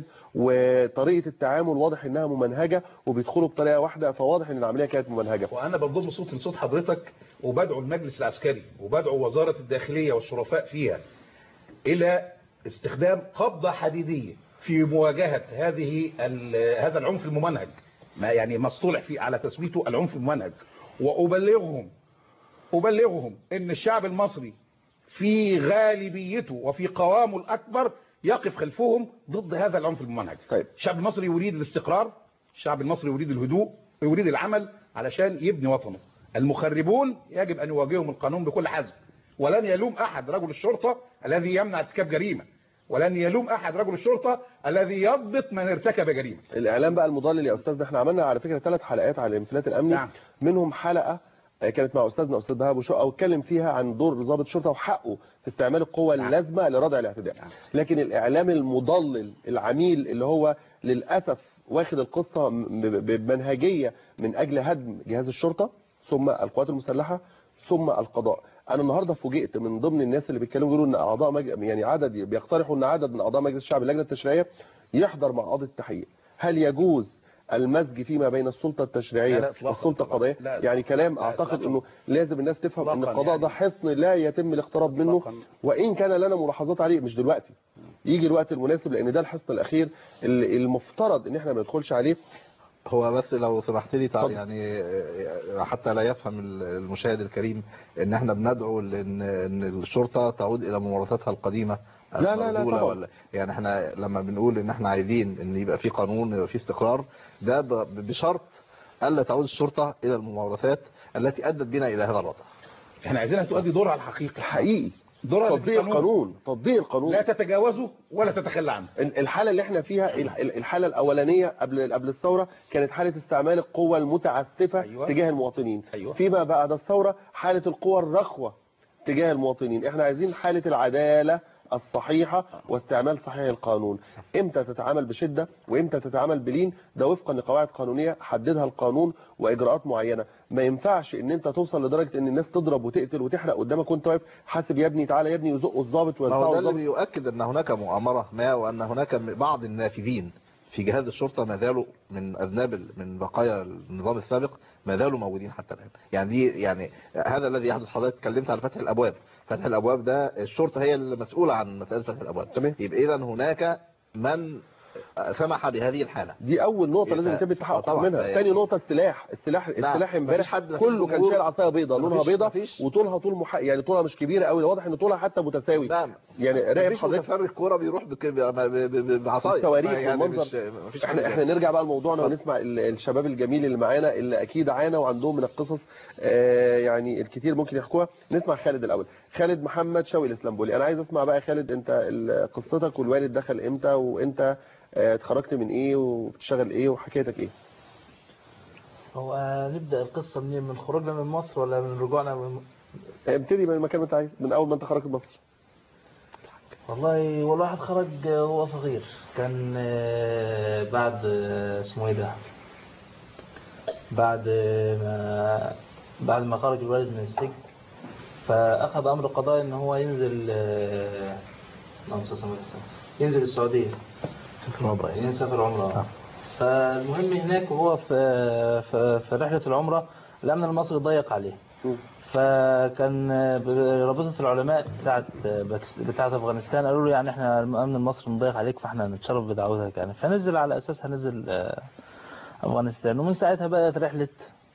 وطريقه التعامل واضح انها ممنهجه وبيدخلوا بطريقه واحده فواضح ان العمليه كانت ممنهجه وانا بضم صوت لصوت حضرتك وبدعو المجلس العسكري وبدعو وزاره الداخليه والشرفاء فيها الى استخدام قبضه حديديه في مواجهه هذه ال- هذا العنف الممنهج ما يعني ما اصطلح فيه على تسميته العنف الممنهج وابلغهم ابلغهم ان الشعب المصري في غالبيته وفي قوامه الاكبر يقف خلفهم ضد هذا العنف الممنهج طيب. الشعب المصري يريد الاستقرار الشعب المصري يريد الهدوء ويريد العمل علشان يبني وطنه المخربون يجب ان يواجههم القانون بكل حزم ولن يلوم احد رجل الشرطه الذي يمنع ارتكاب جريمه ولن يلوم احد رجل الشرطه الذي يضبط من ارتكب جريمه الاعلام بقى المضلل يا استاذنا احنا عملنا على فكره ثلاث حلقات على الانفلات الامني نعم. منهم حلقه آه، كانت مع استاذنا استاذ دهاب وشقه واتكلم فيها عن دور ضابط الشرطه وحقه في استعمال القوه نعم. اللازمه لردع الاعتداء نعم. لكن الاعلام المضلل العميل اللي هو للاسف واخد القصه م- ب- بمنهجيه من اجل هدم جهاز الشرطه ثم القوات المسلحه ثم القضاء انا النهارده فوجئت من ضمن الناس اللي بيتكلموا بيقولوا ان اعضاء مج... يعني عدد بيقترحوا ان عدد من اعضاء مجلس الشعب اللجنه التشريعيه يحضر مع قاضي التحقيق هل يجوز المزج فيما بين السلطه لا، التشريعيه لا، إطلاقاً والسلطه طبعاً. القضائيه لا، لا. يعني كلام لا، اعتقد إطلاقاً. انه لازم الناس تفهم ان إطلاقاً القضاء ده يعني. حصن لا يتم الاقتراب منه إطلاقاً. وان كان لنا ملاحظات عليه مش دلوقتي يجي الوقت المناسب لان ده الحصن الاخير اللي المفترض ان احنا ما ندخلش عليه هو بس لو سمحت لي تع- اتفضل. يعني آه، حتى لا يفهم المشاهد الكريم ان احنا بندعو لان ان الشرطه تعود الى ممارساتها القديمه لا، لا، لا، المرجولة طبعا. ولا يعني احنا لما بنقول ان احنا عايزين ان يبقى في قانون يبقى في استقرار ده ب- بشرط الا تعود الشرطه الى الممارسات التي ادت بنا الى هذا الوضع احنا عايزينها تؤدي دورها الحقيقي حقيقي دورها اللي في تطبيق القانون تطبيق القانون لا تتجاوزه ولا تتخلى عنه الحالة اللي احنا فيها ال- الحالة الأولانية قبل قبل الثورة كانت حالة استعمال القوة المتعسفة أيوة. تجاه المواطنين أيوة. فيما بعد الثورة حالة القوة الرخوة تجاه المواطنين احنا عايزين حالة العدالة الصحيحة واستعمال صحيح القانون امتى تتعامل بشدة وامتى تتعامل بلين ده وفقا لقواعد قانونية حددها القانون واجراءات معينة ما ينفعش ان انت توصل لدرجة ان الناس تضرب وتقتل وتحرق قدامك وانت واقف حاسب يا ابني تعالى يا ابني يزقوا الضابط ما هو ويرفعوا ده اللي الضابط بيؤكد ان هناك مؤامره ما وان هناك بعض النافذين في جهاز الشرطه ما زالوا من اذناب ال- من بقايا النظام السابق ما زالوا موجودين حتى الان يعني دي يعني هذا الذي يحدث حضرتك اتكلمت على فتح الابواب فتح الابواب ده الشرطه هي المسؤوله عن مساله فتح الابواب تمام. يبقى اذا هناك من سمح بهذه الحاله دي اول نقطة لازم يبقى- يتم التحقق طبعا. منها يعني- ثاني نقطة السلاح السلاح السلاح مفيش امبارح حد- مفيش كله كان جمهور- شايل عصايه بيضاء لونها مفيش- بيضاء مفيش. وطولها طول مح... يعني طولها مش كبيرة قوي واضح ان طولها حتى متساوي نعم يعني راقب مفيش حضرتك متفرج كوره بيروح بك- ب- ب- ب- بعصايه التواريخ يعني والمنظر. مش مفيش احنا حاجة احنا نرجع بقى لموضوعنا ونسمع ال- الشباب الجميل اللي معانا اللي اكيد عانى وعندهم من القصص آه، يعني الكتير ممكن يحكوها نسمع خالد الاول خالد محمد شوقي الاسلامبولي انا عايز اسمع بقى خالد انت ال- قصتك والوالد دخل امتى وانت آه، اتخرجت من ايه وبتشتغل ايه وحكايتك ايه هو نبدأ القصة منين من خروجنا من مصر ولا من رجوعنا من ابتدي من المكان ما انت عايز من اول ما انت خرجت مصر والله والواحد خرج وهو صغير كان آه، بعد آه، اسمه ايه ده بعد ما بعد ما خرج الوالد من السجن فأخذ أمر قضائي إن هو ينزل آه، اللهم صل وسلم على سيدنا. ينزل السعودية سفر عمره يعني. يسافر عمرة فالمهم هناك وهو في في, في رحلة العمرة الأمن المصري ضيق عليه مم. فكان رابطة العلماء بتاعت بتاعت أفغانستان قالوا له يعني احنا الأمن المصري مضيق عليك فاحنا نتشرف بدعوتك يعني فنزل على أساس هنزل آه، أفغانستان ومن ساعتها بدأت رحلة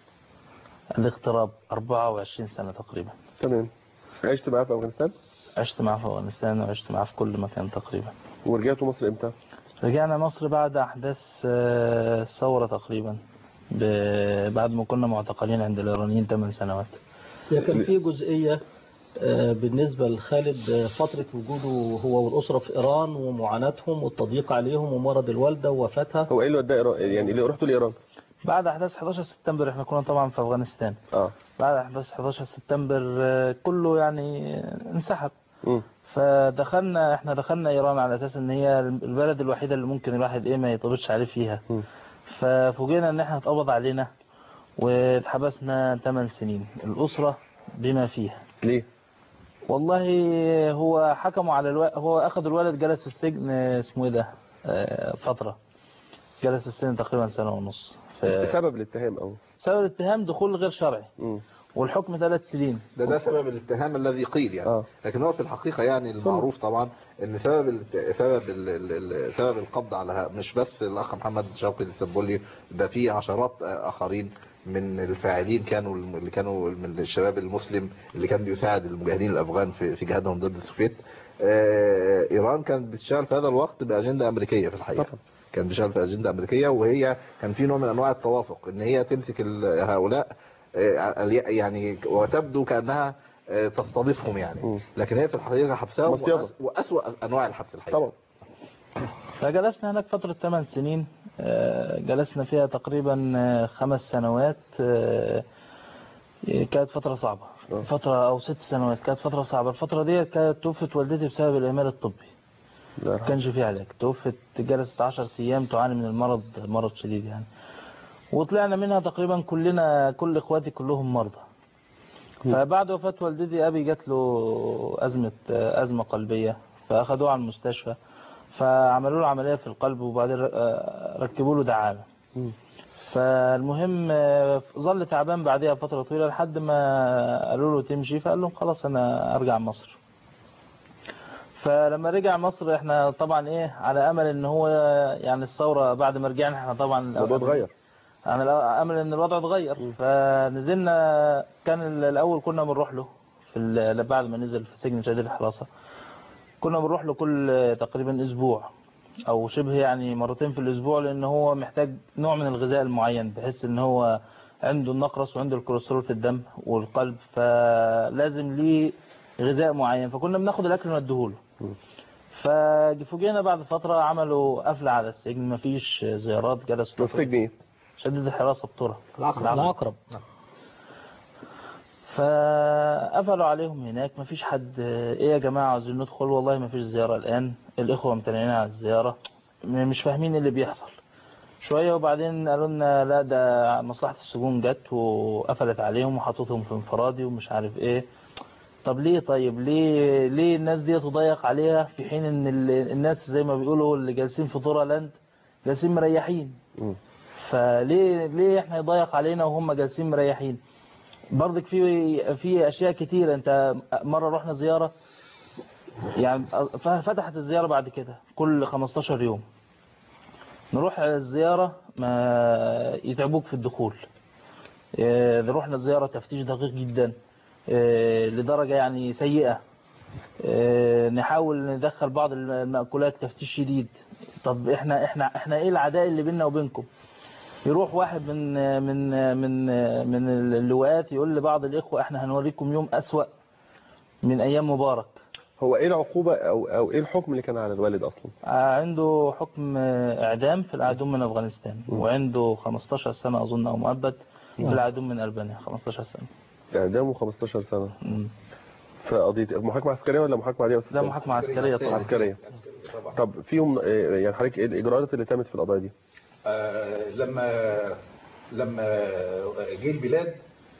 الاغتراب 24 سنة تقريبا تمام عشت معاه في افغانستان عشت معاه في أفغانستان وعشت معاه في كل مكان تقريبا ورجعتوا مصر امتى رجعنا مصر بعد أحداث آه، الثورة تقريبا ب- بعد ما كنا معتقلين عند الإيرانيين 8 سنوات هي كان في جزئية آه، بالنسبة لخالد آه، فترة وجوده هو والأسرة في إيران ومعاناتهم والتضييق عليهم ومرض الوالدة ووفاتها هو ايه اللي وداه ايران يعني اللي رحتوا لايران بعد أحداث 11 سبتمبر احنا كنا طبعا في أفغانستان اه بعد أحداث 11 سبتمبر آه، كله يعني انسحب مم. فدخلنا احنا دخلنا ايران على اساس ان هي البلد الوحيده اللي ممكن الواحد ايه ما يطبطش عليه فيها مم. ففوجئنا ان احنا اتقبض علينا واتحبسنا 8 سنين الاسره بما فيها ليه والله هو حكموا على الو... هو اخذ الولد جلس في السجن آه، اسمه ايه ده آه، فتره جلس في السجن تقريبا سنه ونص ف- سبب الاتهام او سبب الاتهام دخول غير شرعي مم. والحكم ثلاث سنين ده ده سبب الاتهام الذي قيل يعني آه. لكن هو في الحقيقه يعني المعروف طبعا ان سبب ال سبب ال ال ال سبب القبض على ه- مش بس الاخ محمد شوقي السبولي ده في عشرات آه، اخرين من الفاعلين كانوا الم- اللي كانوا من الشباب المسلم اللي كان بيساعد المجاهدين الافغان في في جهادهم ضد السوفيت آه، ايران كانت بتشتغل في هذا الوقت باجنده امريكيه في الحقيقه طبعا. كانت بتشتغل في اجنده امريكيه وهي كان في نوع من انواع التوافق ان هي تمسك ال- هؤلاء آه، يعني وتبدو كانها آه، تستضيفهم يعني مم. لكن هي في الحقيقه حبسهم مصيدة. وأس- واسوا انواع الحبس الحقيقه طبعا فجلسنا هناك فترة 8 سنين آه، جلسنا فيها تقريبا آه، خمس سنوات آه، كانت فترة صعبة آه. فترة أو ست سنوات كانت فترة صعبة الفترة دي كانت توفت والدتي بسبب الإهمال الطبي الله ما يرحمه. كانش فيه علاج توفت جلست 10 أيام تعاني من المرض مرض شديد يعني وطلعنا منها تقريبا كلنا كل إخواتي كلهم مرضى فبعد وفاة والدتي أبي جات له أزمة أزمة قلبية فأخذوه على المستشفى فعملوا له عملية في القلب وبعدين ر- ركبوا له دعامة مم. فالمهم آه، ظل تعبان بعدها فترة طويلة لحد ما قالوا له تمشي فقال لهم خلاص أنا أرجع مصر فلما رجع مصر احنا طبعا ايه على امل ان هو يعني الثوره بعد ما رجعنا احنا طبعا الموضوع اتغير على امل ان الوضع اتغير فنزلنا كان ال- الاول كنا بنروح له في ال- بعد ما نزل في سجن شهيد الحراسه كنا بنروح له كل تقريبا اسبوع او شبه يعني مرتين في الاسبوع لان هو محتاج نوع من الغذاء المعين بحيث ان هو عنده النقرس وعنده الكوليسترول في الدم والقلب فلازم ليه غذاء معين فكنا بناخد الاكل ونديهوله ففوجئنا بعد فترة عملوا قفلة على السجن مفيش زيارات جلسوا في سجن ايه شديد الحراسة بطرة العقرب فقفلوا عليهم هناك مفيش حد ايه يا جماعة عاوزين ندخل والله مفيش زيارة الآن الإخوة ممتنعين على الزيارة م- مش فاهمين اللي بيحصل شوية وبعدين قالوا لنا لا ده مصلحة السجون جت وقفلت عليهم وحطتهم في انفرادي ومش عارف ايه طب ليه طيب ليه ليه الناس دي تضيق عليها في حين ان ال- الناس زي ما بيقولوا اللي جالسين في طورة لاند جالسين مريحين مم. فليه ليه احنا يضيق علينا وهم جالسين مريحين برضك في في اشياء كتير انت مره رحنا زياره يعني فتحت الزياره بعد كده كل 15 يوم نروح الزياره ما يتعبوك في الدخول اه، رحنا الزياره تفتيش دقيق جدا اه، لدرجه يعني سيئه اه، نحاول ندخل بعض المأكولات تفتيش شديد طب احنا احنا احنا ايه العداء اللي بيننا وبينكم يروح واحد من من من من اللواءات يقول لبعض الاخوه احنا هنوريكم يوم اسوأ من ايام مبارك هو ايه العقوبة او او ايه الحكم اللي كان على الوالد اصلا عنده حكم اعدام في العدوم من افغانستان وعنده 15 سنه اظن او مؤبد في العدوم من البانيا 15 سنه اعدامه 15 سنة مم. في قضية محاكمة عسكرية ولا محاكمة عادية بس ده محاكمه عسكريه طبعا عسكرية طب فيهم آه، يعني حضرتك ايه الاجراءات اللي تمت في القضايا دي آه، لما لما جه البلاد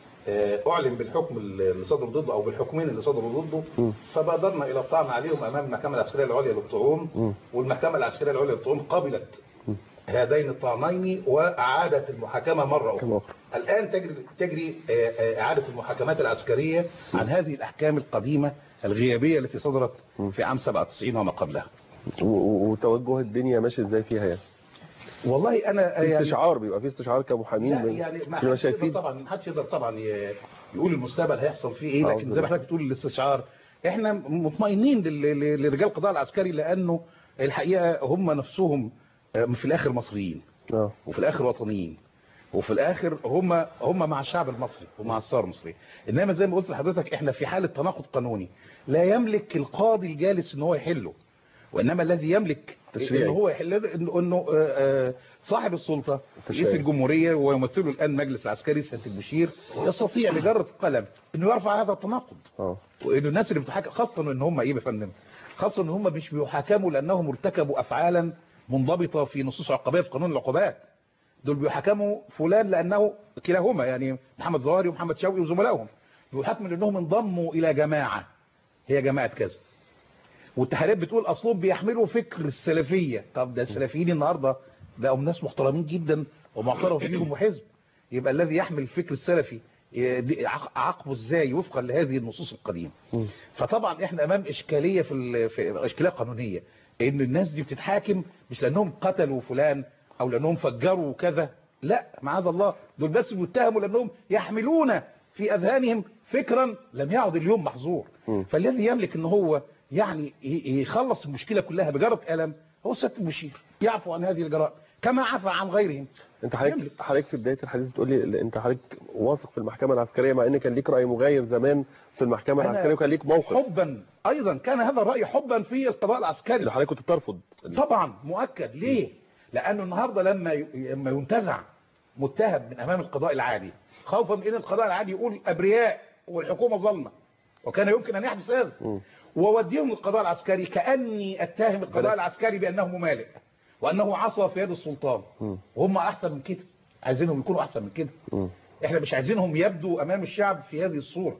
آه، اعلن بالحكم اللي صدر ضده او بالحكمين اللي صدروا ضده مم. فبادرنا الى الطعن عليهم امام المحكمه العسكريه العليا للطعون مم. والمحكمه العسكريه العليا للطعون قبلت هذين الطعنين واعادت المحاكمه مره كما اخرى أخرى. الان تجري تجري آه، آه، اعاده المحاكمات العسكريه عن هذه الاحكام القديمه الغيابيه التي صدرت في عام 97 وما قبلها و- و- وتوجه الدنيا ماشي ازاي فيها يعني والله انا في يعني استشعار بيبقى في استشعار كمحامين لا بن- يعني ما بنبقى حدش يقدر شايفين طبعا ما حدش يقدر طبعا ي- يقول المستقبل هيحصل فيه ايه أعوذ لكن زي ما بالله. حضرتك بتقول الاستشعار احنا مطمئنين لل- لل- لرجال القضاء العسكري لانه الحقيقه هم نفسهم آه، في الاخر مصريين اه وفي الاخر وطنيين وفي الاخر هم هم مع الشعب المصري ومع الثوره المصريه انما زي ما قلت لحضرتك احنا في حاله تناقض قانوني لا يملك القاضي الجالس ان هو يحله وانما الذي يملك تشريعي. ان هو يحل انه انه آه، آه، صاحب السلطه رئيس تشريعي. الجمهوريه ويمثله الان مجلس العسكري سياده المشير يستطيع بجره القلم انه يرفع هذا التناقض اه وانه الناس اللي بتحاكم خاصه ان هم ايه يا فندم خاصه ان هم مش بيحاكموا لانهم ارتكبوا افعالا منضبطه في نصوص عقابيه في قانون العقوبات دول بيحاكموا فلان لانه كلاهما يعني محمد زهاري ومحمد شوقي وزملائهم بيحاكموا لانهم انضموا الى جماعه هي جماعه كذا والتحريات بتقول اصلهم بيحملوا فكر السلفيه طب ده السلفيين النهارده بقوا ناس محترمين جدا ومعترف بيهم وحزب يبقى الذي يحمل الفكر السلفي ي- دي عق- عاقبه ازاي وفقا لهذه النصوص القديمه فطبعا احنا امام اشكاليه في, ال- في اشكاليه قانونيه ان الناس دي بتتحاكم مش لانهم قتلوا فلان او لانهم فجروا كذا لا معاذ الله دول بس بيتهموا لانهم يحملون في اذهانهم فكرا لم يعد اليوم محظور مم. فالذي يملك ان هو يعني ي- يخلص المشكله كلها بجره قلم هو سياده المشير يعفو عن هذه الجرائم كما عفى عن غيرهم انت حضرتك يملك. حضرتك في بدايه الحديث بتقول لي انت حضرتك واثق في المحكمه العسكريه مع ان كان ليك راي مغاير زمان في المحكمه أنا العسكريه وكان ليك موقف حبا ايضا كان هذا الراي حبا في القضاء العسكري اللي حضرتك كنت ترفض طبعا مؤكد ليه لانه النهارده لما ي- لما ينتزع متهم من امام القضاء العادي خوفا من ان القضاء العادي يقول ابرياء والحكومه ظلمه وكان يمكن ان يحدث هذا مم. ووديهم للقضاء العسكري كاني اتهم القضاء بلد. العسكري بانه ممالئ وانه عصى في يد السلطان مم. وهم احسن من كده عايزينهم يكونوا احسن من كده مم. احنا مش عايزينهم يبدوا امام الشعب في هذه الصوره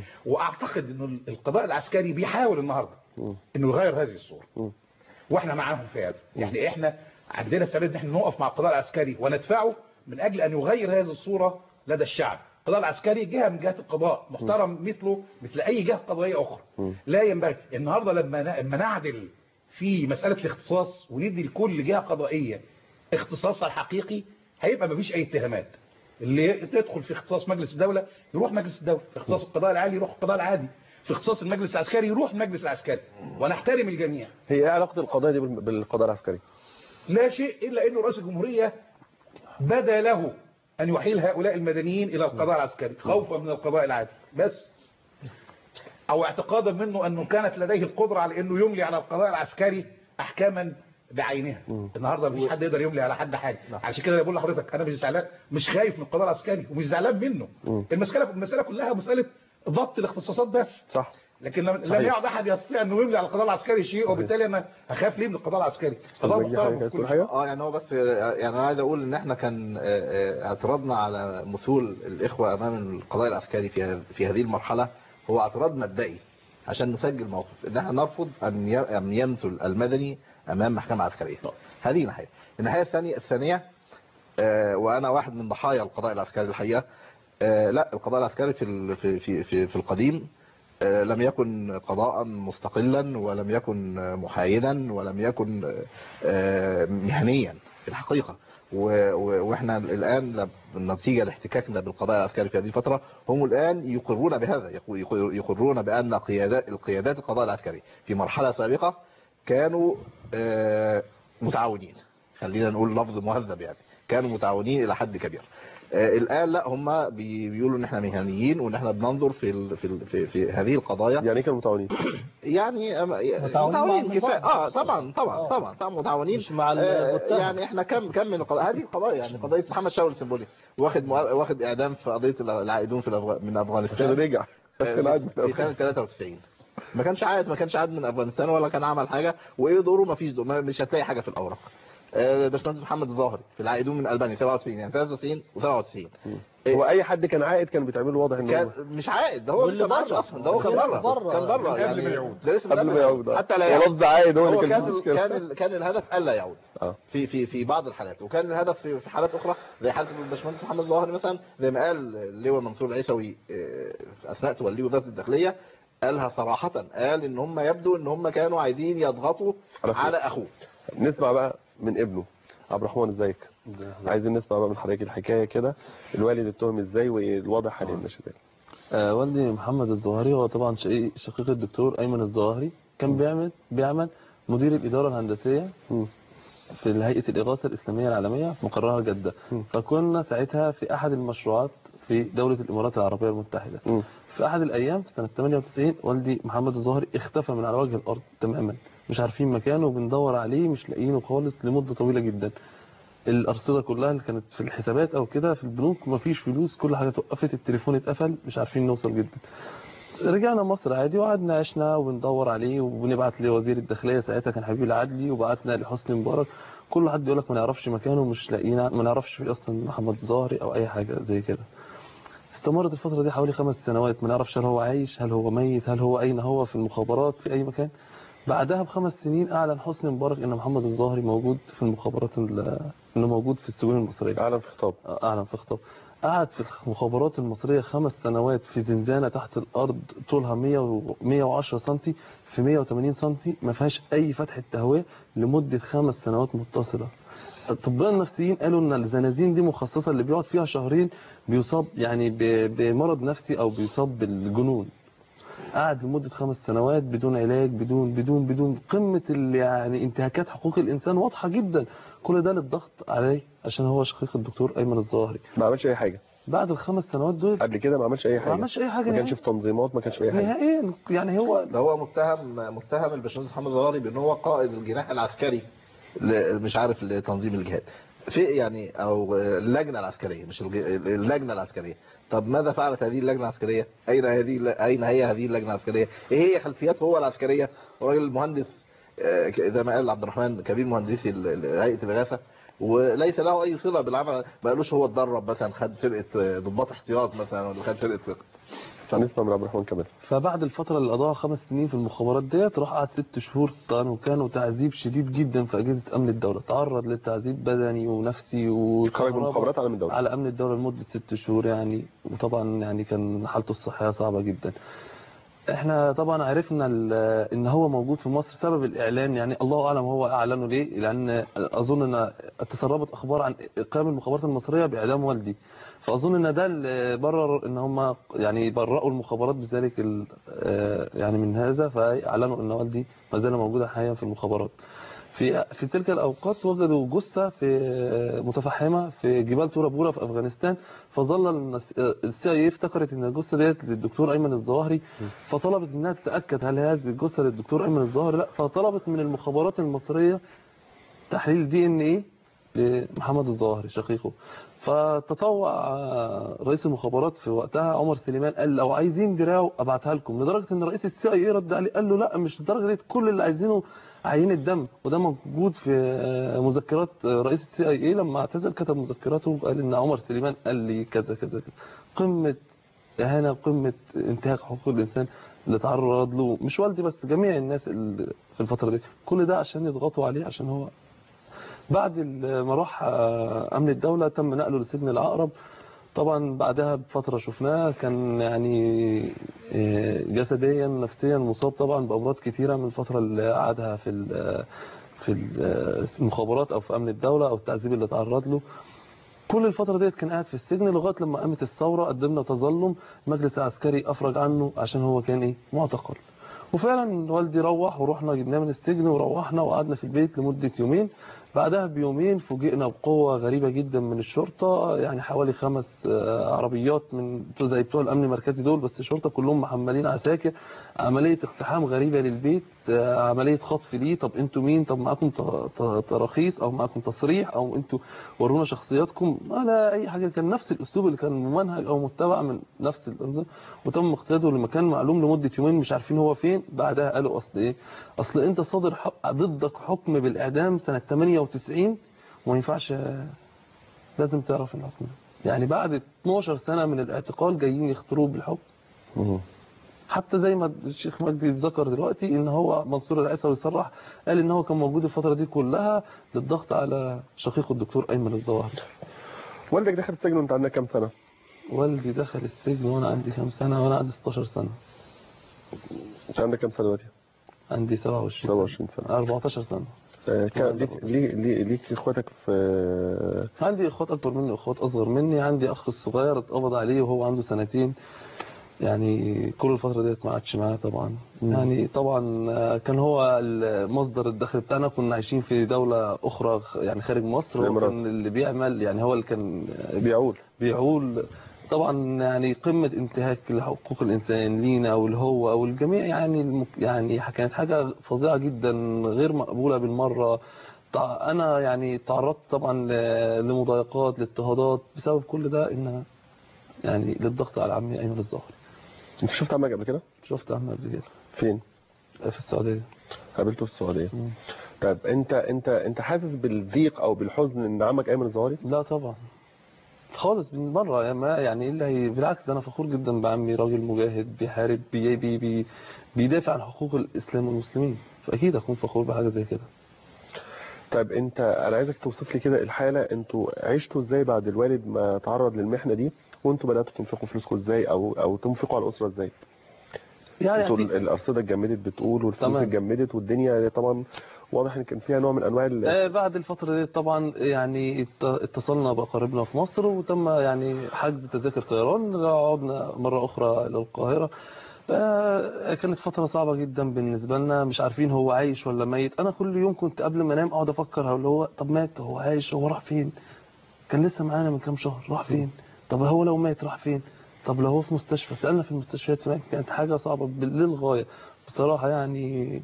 واعتقد انه القضاء العسكري بيحاول النهارده مم. انه يغير هذه الصوره مم. واحنا معاهم في هذا يعني احنا عندنا استعداد ان احنا نقف مع القضاء العسكري وندفعه من اجل ان يغير هذه الصوره لدى الشعب القضاء العسكري جهه من جهات القضاء محترم مثله مثل اي جهه قضائيه اخرى لا ينبغي النهارده لما ن- لما نعدل في مساله الاختصاص وندي لكل جهه قضائيه اختصاصها الحقيقي هيبقى مفيش اي اتهامات اللي تدخل في اختصاص مجلس الدوله يروح مجلس الدوله في اختصاص القضاء العالي يروح القضاء العادي في اختصاص المجلس العسكري يروح المجلس العسكري ونحترم الجميع هي ايه علاقه القضايا دي بال- بالقضاء العسكري لا شيء إلا أن رئيس الجمهورية بدا له أن يحيل هؤلاء المدنيين إلى القضاء العسكري خوفا من القضاء العادي بس أو اعتقادا منه أنه كانت لديه القدرة على أنه يملي على القضاء العسكري أحكاما بعينها النهارده مفيش حد يقدر يملي على حد حاجه عشان كده بقول لحضرتك انا مش زعلان مش خايف من القضاء العسكري ومش زعلان منه المساله المساله كلها مساله ضبط الاختصاصات بس صح لكن لم, لم صحيح. يعد احد يستطيع انه يملي على القضاء العسكري شيء وبالتالي انا اخاف ليه من القضاء العسكري قضاء زكي محترم حاجة وكل اسمها شيء. حاجة؟ اه يعني هو بس يعني انا عايز اقول ان احنا كان آه، آه، اعتراضنا على مثول الاخوه امام القضاء العسكري في هذ- في هذه المرحله هو اعتراض مبدئي عشان نسجل موقف ان احنا نرفض ان ي- ان يمثل المدني امام محكمه عسكريه هذه ناحيه الناحيه الثانيه الثانيه آه، وانا واحد من ضحايا القضاء العسكري الحقيقه آه، لا القضاء العسكري في ال- في في في, في القديم آه، لم يكن قضاء مستقلا ولم يكن آه، محايدا ولم يكن آه، آه، مهنيا في الحقيقه و- و- واحنا الان لب- نتيجه لاحتكاكنا بالقضاء العسكري في هذه الفتره هم الان يقرون بهذا يقو- يقو- يقرون بان قيادات القيادات القضاء العسكري في مرحله سابقه كانوا آه، متعاونين خلينا نقول لفظ مهذب يعني كانوا متعاونين الى حد كبير آه، الان لا هم بي- بيقولوا ان احنا مهنيين وان احنا بننظر في ال في ال في, في هذه القضايا يعني ايه كانوا متعاونين يعني أما- متعاونين مع متعاونين النظام. كفايه اه طبعا طبعا آه. طبعا طبعا متعاونين مش مع آه، المتهم. يعني احنا كم كم من القضايا هذه القضايا يعني قضيه محمد شاول السنبولي واخد مؤ- واخد اعدام في قضيه العائدون في الأفغ... من عشان افغانستان رجع كان عايز في سنه 93 ما كانش عائد ما كانش عائد من افغانستان ولا كان عمل حاجه وايه دوره ما فيش دور ما- مش هتلاقي حاجه في الاوراق آه، باشمهندس محمد الظاهري في العائدون من البانيا 97 يعني 93 و97 هو اي حد كان عائد كان بيتعمل له واضح ان كان هو مش عائد ده هو واللي لسه ما عادش بره. اصلا ده هو كان واللي بره بره. كان بره من قبل يعني ما يعود. ده لسه من قبل ما يعود آه. حتى لا هو يعود لفظ عائد هو اللي هو كان كان فيه مشكله كان كان الهدف الا يعود اه في في في بعض الحالات وكان الهدف في في حالات اخرى زي حاله الباشمهندس محمد الظاهري مثلا زي ما قال اللواء منصور العيسوي آه، في اثناء توليه وزاره الداخليه قالها صراحه قال ان هم يبدو ان هم كانوا عايزين يضغطوا على أخوه. على اخوه نسمع بقى من ابنه عبد الرحمن ازيك عايزين نسمع بقى من حضرتك الحكايه كده الوالد اتهم ازاي والوضع حاليا ماشي ازاي آه والدي محمد الظواهري هو طبعا شقيق شقيق الدكتور ايمن الظواهري كان بيعمل بيعمل مدير الاداره الهندسيه مم. في هيئه الاغاثه الاسلاميه العالميه في مقرها جده مم. فكنا ساعتها في احد المشروعات في دوله الامارات العربيه المتحده مم. في احد الايام في سنه 98 والدي محمد الظاهري اختفى من على وجه الارض تماما مش عارفين مكانه وبندور عليه مش لاقيينه خالص لمده طويله جدا الارصده كلها اللي كانت في الحسابات او كده في البنوك مفيش فلوس كل حاجه اتوقفت التليفون اتقفل مش عارفين نوصل جدا رجعنا مصر عادي وقعدنا عشنا وبندور عليه وبنبعت لوزير الداخليه ساعتها كان حبيب العدلي وبعتنا لحسني مبارك كل حد يقول لك ما نعرفش مكانه مش لاقينا ما نعرفش فيه اصلا محمد الظاهري او اي حاجه زي كده استمرت الفترة دي حوالي خمس سنوات ما نعرفش هل هو عايش هل هو ميت هل هو أين هو في المخابرات في أي مكان بعدها بخمس سنين أعلن حسني مبارك أن محمد الظاهري موجود في المخابرات ال- أنه موجود في السجون المصرية اعلن في خطاب أعلن في خطاب قعد في المخابرات المصرية خمس سنوات في زنزانة تحت الأرض طولها 100 و 110 سنتي في 180 سنتي ما فيهاش أي فتحة تهوية لمدة خمس سنوات متصلة الأطباء النفسيين قالوا ان الزنازين دي مخصصه اللي بيقعد فيها شهرين بيصاب يعني ب- بمرض نفسي او بيصاب بالجنون قعد لمده خمس سنوات بدون علاج بدون بدون بدون قمه ال- يعني انتهاكات حقوق الانسان واضحه جدا كل ده للضغط عليه عشان هو شقيق الدكتور ايمن الظاهري ما عملش اي حاجه بعد الخمس سنوات دول قبل كده ما عملش اي حاجه ما عملش اي حاجه ما كانش نهائي. في تنظيمات ما كانش في اي حاجه نهائيا يعني هو ده هو متهم متهم الباشمهندس محمد الظاهري بان هو قائد الجناح العسكري ل- مش عارف لتنظيم الجهاد في يعني او اللجنه العسكريه مش الج- اللجنه العسكريه طب ماذا فعلت هذه اللجنه العسكريه اين هذه اين هي هذه اللجنه العسكريه ايه هي خلفياته هو العسكريه راجل مهندس آه، ك- زي ما قال عبد الرحمن كبير مهندسي ال- ال- هيئه الاغاثه وليس له اي صله بالعمل ما قالوش هو اتدرب مثلا خد فرقه آه، ضباط احتياط مثلا ولا خد فرقه فقه نسمع من عبد الرحمن كمان فبعد الفترة اللي قضاها خمس سنين في المخابرات ديت راح قعد ست شهور طبعا وكانوا تعذيب شديد جدا في أجهزة أمن الدولة تعرض للتعذيب بدني ونفسي خرج من المخابرات على من الدوله على أمن الدولة لمدة ست شهور يعني وطبعا يعني كان حالته الصحية صعبة جدا احنا طبعا عرفنا ال- ان هو موجود في مصر سبب الاعلان يعني الله اعلم هو اعلنه ليه لان اظن ان تسربت اخبار عن اقام المخابرات المصريه باعدام والدي فاظن ان ده اللي برر ان هم يعني برأوا المخابرات بذلك ال- آه، يعني من هذا فاعلنوا ان والدي ما زال موجودا حاليا في المخابرات في في تلك الاوقات وجدوا جثه في متفحمه في جبال تورا بورا في افغانستان فظل السي اي افتكرت ان الجثه ديت للدكتور ايمن الظواهري فطلبت انها تتاكد هل هذه الجثه للدكتور ايمن الظواهري لا فطلبت من المخابرات المصريه تحليل دي ان ايه لمحمد الظاهري شقيقه فتطوع آه، رئيس المخابرات في وقتها عمر سليمان قال لو عايزين دراع ابعتها لكم لدرجه ان رئيس السي اي اي رد عليه قال له لا مش للدرجه دي كل اللي عايزينه عينة دم وده موجود في آه، مذكرات آه، رئيس السي اي اي لما اعتزل كتب مذكراته قال ان عمر سليمان قال لي كذا كذا كذا قمه اهانه قمه انتهاك حقوق الانسان اللي تعرض له مش والدي بس جميع الناس اللي في الفتره دي كل ده عشان يضغطوا عليه عشان هو بعد ال- ما راح آه، امن الدوله تم نقله لسجن العقرب طبعا بعدها بفتره شفناه كان يعني آه، جسديا نفسيا مصاب طبعا بامراض كتيره من الفتره اللي قعدها في ال- في ال- المخابرات او في امن الدوله او التعذيب اللي تعرض له كل الفترة ديت كان قاعد في السجن لغاية لما قامت الثورة قدمنا تظلم المجلس العسكري أفرج عنه عشان هو كان إيه معتقل وفعلا والدي روح ورحنا جبناه من السجن وروحنا وقعدنا في البيت لمدة يومين بعدها بيومين فوجئنا بقوة غريبة جدا من الشرطة يعني حوالي خمس آه، عربيات من بتوع- زي بتوع الأمن المركزي دول بس الشرطة كلهم محملين عساكر عملية اقتحام غريبة للبيت آه، عملية خطف ليه طب انتوا مين طب معاكم ت- ت- تراخيص أو معاكم تصريح أو انتوا ورونا شخصياتكم ولا أي حاجة كان نفس الأسلوب اللي كان ممنهج أو متبع من نفس الأنظمة وتم اقتياده لمكان معلوم لمدة يومين مش عارفين هو فين بعدها قالوا أصل إيه أصل أنت صادر حق ضدك حكم بالإعدام سنة 98 وما ينفعش آه، لازم تعرف الحكم ده. يعني بعد 12 سنة من الاعتقال جايين يختاروه بالحكم مم. حتى زي ما الشيخ مجدي ذكر دلوقتي ان هو منصور العيسوي صرح قال ان هو كان موجود الفتره دي كلها للضغط على شقيقه الدكتور ايمن الظواهري والدك دخل السجن وانت عندك كام سنة؟ والدي دخل السجن وانا عندي كام سنه وانا عندي 16 سنه انت عندك كام سنة دلوقتي؟ عندي 27 27 سنة 14 سنه آه، كان ليك ليك ليك ليك اخواتك في عندي اخوات اكبر مني واخوات اصغر مني عندي اخ الصغير اتقبض عليه وهو عنده سنتين يعني كل الفترة ديت ما عادش معاه طبعا يعني طبعا آه، كان هو مصدر الدخل بتاعنا كنا عايشين في دولة أخرى خ- يعني خارج مصر هو الإمارات. كان اللي بيعمل يعني هو اللي كان بيعول بيعول طبعا يعني قمة انتهاك لحقوق الإنسان لينا والهو أو الجميع يعني المك- يعني كانت حاجة فظيعة جدا غير مقبولة بالمرة تع- أنا يعني تعرضت طبعا ل- لمضايقات لاضطهادات بسبب كل ده إن يعني للضغط على عمي أيمن الظاهري انت شفت عمك قبل كده؟ شفت عمي قبل كده فين؟ في السعودية قابلته في السعودية مم. طيب انت انت انت حاسس بالضيق او بالحزن ان عمك ايمن الظواهري؟ لا طبعا خالص من بره يعني ما يعني الا هي بالعكس ده انا فخور جدا بعمي راجل مجاهد بيحارب بي بي بي بيدافع عن حقوق الاسلام والمسلمين فاكيد اكون فخور بحاجه زي كده طيب انت انا عايزك توصف لي كده الحالة انتوا عشتوا ازاي بعد الوالد ما تعرض للمحنة دي وانتوا بدأتوا تنفقوا فلوسكم ازاي او او تنفقوا على الأسرة ازاي؟ يعني انتوا في- الأرصدة اتجمدت بتقول والفلوس تمام. اتجمدت والدنيا طبعا واضح ان كان فيها نوع من انواع ال- آه، بعد الفترة دي طبعا يعني ات- اتصلنا بأقاربنا في مصر وتم يعني حجز تذاكر طيران عدنا مرة أخرى إلى القاهرة آه، كانت فترة صعبة جدا بالنسبة لنا مش عارفين هو عايش ولا ميت أنا كل يوم كنت قبل ما أنام أقعد أفكر اللي هو طب مات هو عايش هو راح فين كان لسه معانا من كام شهر راح فين طب هو لو مات راح فين طب لو هو في مستشفى سألنا في المستشفيات هناك كانت حاجة صعبة بال- للغاية بصراحة يعني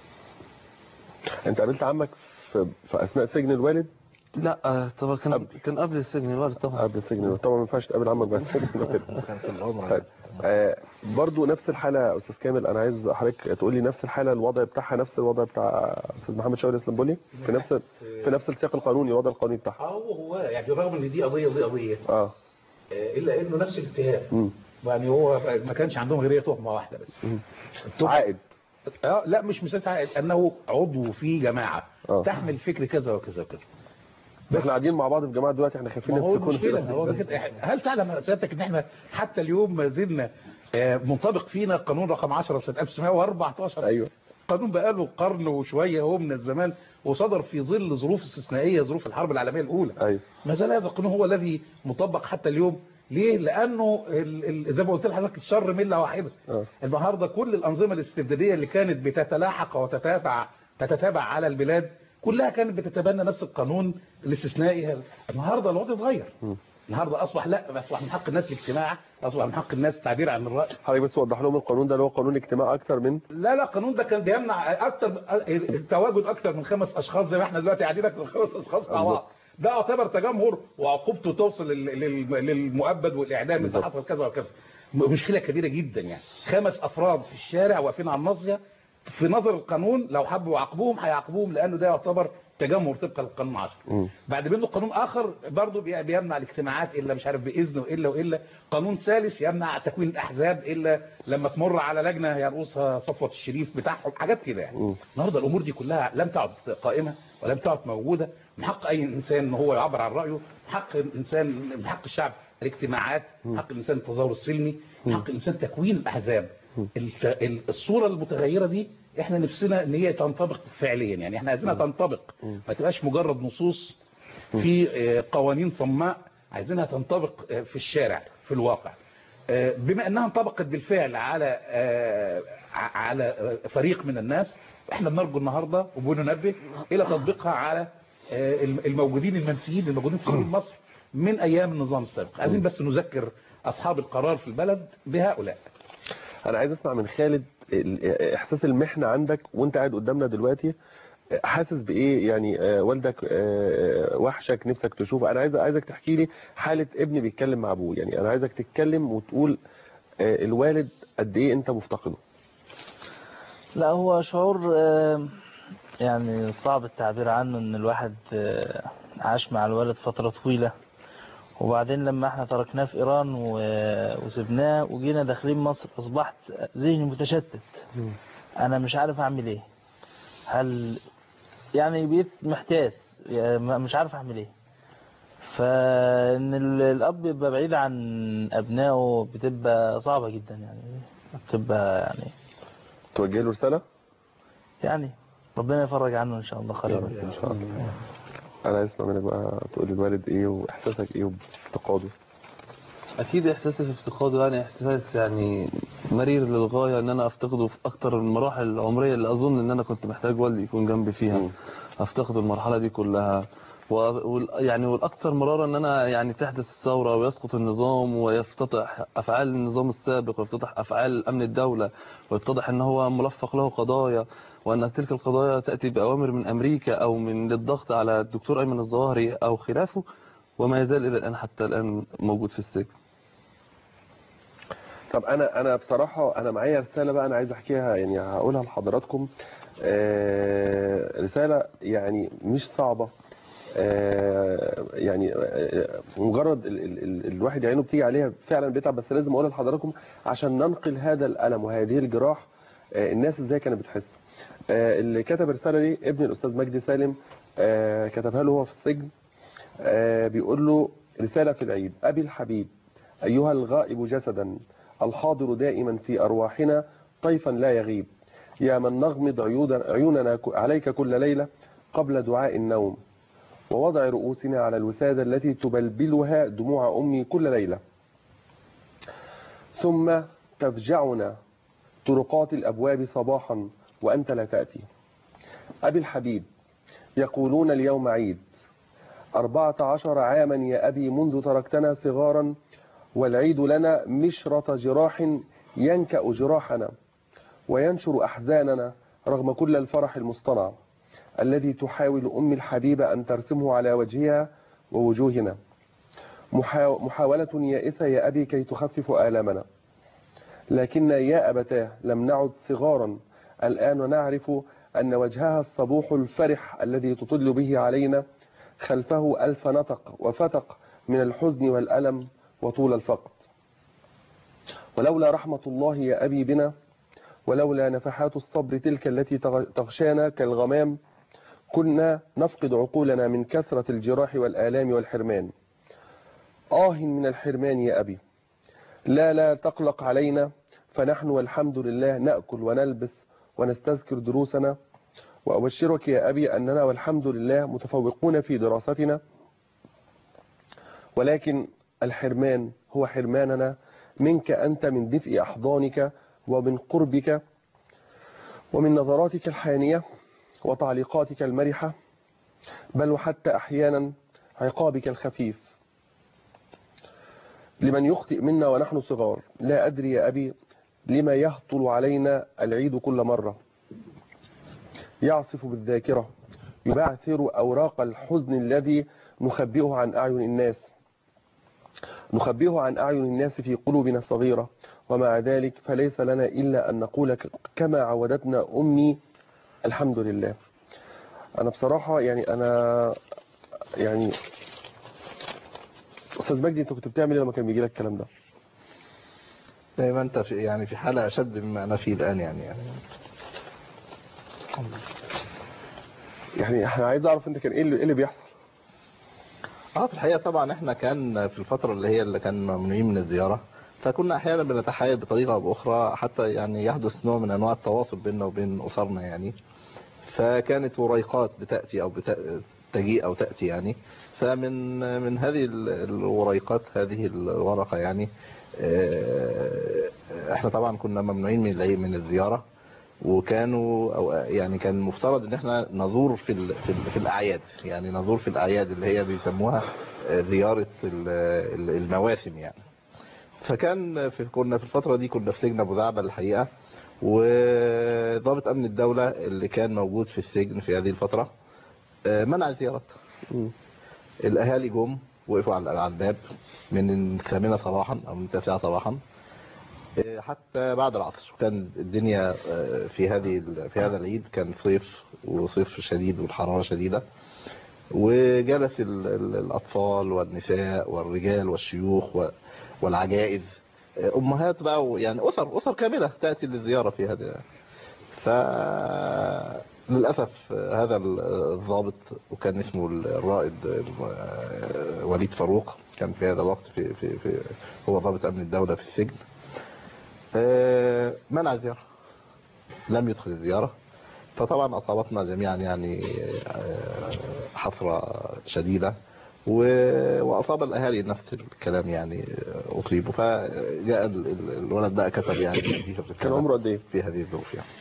انت قابلت عمك في, في اثناء سجن الوالد لا آه، طبعا كان قبل. كان قبل السجن الوالد طبعا قبل سجن الوالد طبعا ما ينفعش تقابل عمك بعد سجن الوالد كان في العمر طيب آه برضو نفس الحالة يا أستاذ كامل أنا عايز حضرتك تقول لي نفس الحالة الوضع بتاعها نفس الوضع بتاع أستاذ محمد شاور الإسلامبولي في نفس في نفس السياق القانوني الوضع القانوني بتاعها هو هو يعني رغم ان دي قضيه ودي قضيه اه آه، الا انه نفس الاتهام مم. يعني هو ما كانش عندهم غير هي تهمه واحده بس التهمة- عائد اه لا مش مسألة عائد انه عضو في جماعه آه. تحمل فكر كذا وكذا وكذا احنا قاعدين مع بعض في جماعة دلوقتي احنا خايفين ما هو نمسكونا المشكله هو ده كده إحنا- هل تعلم سيادتك ان احنا حتى اليوم ما زلنا آه، منطبق فينا قانون رقم 10 سنه 1914 ايوه قانون بقاله قرن وشويه هو من الزمان وصدر في ظل ظروف استثنائيه ظروف الحرب العالميه الاولى ايوه ما زال هذا القانون هو الذي مطبق حتى اليوم ليه لانه ال ال زي ما قلت لحضرتك الشر مله واحده آه. النهارده كل الانظمه الاستبداديه اللي كانت بتتلاحق وتتابع تتتابع على البلاد كلها كانت بتتبنى نفس القانون الاستثنائي هذا النهارده الوضع اتغير النهارده اصبح لا اصبح من حق الناس الاجتماع اصبح من حق الناس التعبير عن الراي حضرتك بس وضح لهم القانون ده اللي هو قانون اجتماع اكتر من لا لا القانون ده كان بيمنع اكتر التواجد اكتر من خمس اشخاص زي ما احنا دلوقتي قاعدين اكتر من خمس اشخاص مع بعض ده يعتبر تجمهر وعقوبته توصل لل- لل- للمؤبد والاعدام اذا بالظبط. حصل كذا وكذا م- مشكله كبيره جدا يعني خمس افراد في الشارع واقفين على الناصيه في نظر القانون لو حبوا يعاقبوهم هيعاقبوهم لانه ده يعتبر تجمهر طبقا للقانون 10 مم. بعد منه قانون اخر برضه بي- بيمنع الاجتماعات الا مش عارف باذن والا والا قانون ثالث يمنع تكوين الاحزاب الا لما تمر على لجنه يرؤوسها صفوه الشريف بتاعهم حاجات كده يعني مم. النهارده الامور دي كلها لم تعد قائمه ولم تعد موجوده من حق اي انسان ان هو يعبر عن رايه من حق الانسان من حق الشعب الاجتماعات من حق الانسان التظاهر السلمي من حق الانسان تكوين الاحزاب الت- ال- الصوره المتغيره دي احنا نفسنا ان هي تنطبق فعليا يعني احنا عايزينها تنطبق ما تبقاش مجرد نصوص في آه، قوانين صماء عايزينها تنطبق آه، في الشارع في الواقع آه، بما انها انطبقت بالفعل على آه، ع- على آه، فريق من الناس احنا بنرجو النهارده وبننبه الى تطبيقها على آه، الم- الموجودين المنسيين الموجودين في سبيل مصر من ايام النظام السابق عايزين بس نذكر اصحاب القرار في البلد بهؤلاء انا عايز اسمع من خالد ال- احساس المحنه عندك وانت قاعد قدامنا دلوقتي حاسس بايه يعني آه، والدك آه، وحشك نفسك تشوفه انا عايز عايزك تحكي لي حاله ابني بيتكلم مع ابوه يعني انا عايزك تتكلم وتقول آه، الوالد قد ايه انت مفتقده لا هو شعور آه، يعني صعب التعبير عنه ان الواحد آه، عاش مع الوالد فترة طويلة وبعدين لما احنا تركناه في ايران و- وسبناه وجينا داخلين مصر اصبحت ذهني متشتت انا مش عارف اعمل ايه هل يعني بقيت محتاس يعني ما- مش عارف اعمل ايه فان ال- الاب يبقى بعيد عن ابنائه بتبقى صعبة جدا يعني بتبقى يعني توجه له رساله يعني ربنا يفرج عنه ان شاء الله قريبا ان شاء الله انا عايز اسمع منك بقى تقول للوالد ايه واحساسك ايه بافتقاده اكيد احساسي في افتقاده يعني احساس يعني مرير للغايه ان انا افتقده في اكتر المراحل العمريه اللي اظن ان انا كنت محتاج والدي يكون جنبي فيها مم. افتقد المرحله دي كلها و... وال- يعني والاكثر مرارا ان انا يعني تحدث الثوره ويسقط النظام ويفتتح افعال النظام السابق ويفتتح افعال امن الدوله ويتضح ان هو ملفق له قضايا وان تلك القضايا تاتي باوامر من امريكا او من للضغط على الدكتور ايمن الظاهري او خلافه وما يزال الى الان حتى الان موجود في السجن طب انا انا بصراحه انا معايا رساله بقى انا عايز احكيها يعني هقولها لحضراتكم آه، رساله يعني مش صعبه آه، يعني آه، مجرد ال ال ال الواحد عينه بتيجي عليها فعلا بيتعب بس لازم اقولها لحضراتكم عشان ننقل هذا الالم وهذه الجراح آه، الناس ازاي كانت بتحس آه، اللي كتب الرساله دي ابن الاستاذ مجدي سالم آه، كتبها له وهو في السجن آه، بيقول له رساله في العيد ابي الحبيب أيها الغائب جسدا الحاضر دائما في أرواحنا طيفا لا يغيب يا من نغمض عيود- عيوننا ك- عليك كل ليلة قبل دعاء النوم ووضع رؤوسنا على الوسادة التي تبلبلها دموع أمي كل ليلة ثم تفجعنا طرقات الأبواب صباحا وأنت لا تأتي أبي الحبيب يقولون اليوم عيد أربعة عشر عاما يا أبي منذ تركتنا صغارا والعيد لنا مشرة جراح ينكأ جراحنا وينشر أحزاننا رغم كل الفرح المصطنع الذي تحاول أم الحبيبة أن ترسمه على وجهها ووجوهنا محا- محاولة يائسة يا أبي كي تخفف آلامنا لكن يا أبتاه لم نعد صغارا الآن نعرف أن وجهها الصبوح الفرح الذي تطل به علينا خلفه ألف نطق وفتق من الحزن والألم وطول الفقد ولولا رحمة الله يا أبي بنا ولولا نفحات الصبر تلك التي تغ- تغشانا كالغمام كنا نفقد عقولنا من كثرة الجراح والآلام والحرمان آه من الحرمان يا أبي لا لا تقلق علينا فنحن والحمد لله نأكل ونلبس ونستذكر دروسنا وأبشرك يا أبي أننا والحمد لله متفوقون في دراستنا ولكن الحرمان هو حرماننا منك أنت من دفء أحضانك ومن قربك ومن نظراتك الحانية وتعليقاتك المرحة بل وحتى أحيانا عقابك الخفيف لمن يخطئ منا ونحن صغار لا أدري يا أبي لما يهطل علينا العيد كل مرة يعصف بالذاكرة يبعثر أوراق الحزن الذي نخبئه عن أعين الناس نخبئه عن أعين الناس في قلوبنا الصغيرة ومع ذلك فليس لنا إلا أن نقول ك- كما عودتنا أمي الحمد لله أنا بصراحة يعني أنا يعني أستاذ مجدي أنت كنت بتعمل إيه لما كان بيجي لك الكلام ده؟ زي ما انت في يعني في حالة اشد مما انا فيه الان يعني, يعني يعني أنا عايز أعرف أنت كان إيه اللي, إيه اللي بيحصل؟ اه في الحقيقة طبعا احنا كان في الفترة اللي هي اللي كان ممنوعين من الزيارة فكنا احيانا بنتحايل بطريقة او باخرى حتى يعني يحدث نوع من انواع التواصل بيننا وبين اسرنا يعني فكانت وريقات بتأتي او بت- تجيء او تأتي يعني فمن من هذه ال- الوريقات هذه الورقة يعني آه، احنا طبعا كنا ممنوعين من العي- من الزيارة وكانوا أو يعني كان المفترض ان احنا نزور في ال- في, ال- في الاعياد يعني نزور في الاعياد اللي هي بيسموها آه، زيارة ال- ال- المواسم يعني فكان في كنا في الفترة دي كنا في سجن ابو زعبل الحقيقة وضابط امن الدولة اللي كان موجود في السجن في هذه الفترة آه، منع الزيارات مم. الاهالي جم وقفوا على على الباب من الثامنة صباحا او من التاسعة صباحا آه، حتى بعد العصر كان الدنيا آه، في هذه ال- في هذا العيد كان صيف وصيف شديد والحرارة شديدة وجلس ال- ال- الأطفال والنساء والرجال والشيوخ و- والعجائز آه، أمهات بقى و- يعني أسر أسر كاملة تأتي للزيارة في هذا ف للأسف هذا الضابط وكان اسمه الرائد الم- وليد فاروق كان في هذا الوقت في, في, في هو ضابط أمن الدولة في السجن آه، منع الزيارة لم يدخل الزيارة فطبعا أصابتنا جميعا يعني آه، حسرة شديدة و- وأصاب الأهالي نفس الكلام يعني آه، أصيبوا فجاء ال- ال- الولد بقى كتب يعني هذه الرسالة كان عمره قد إيه؟ في هذه الظروف يعني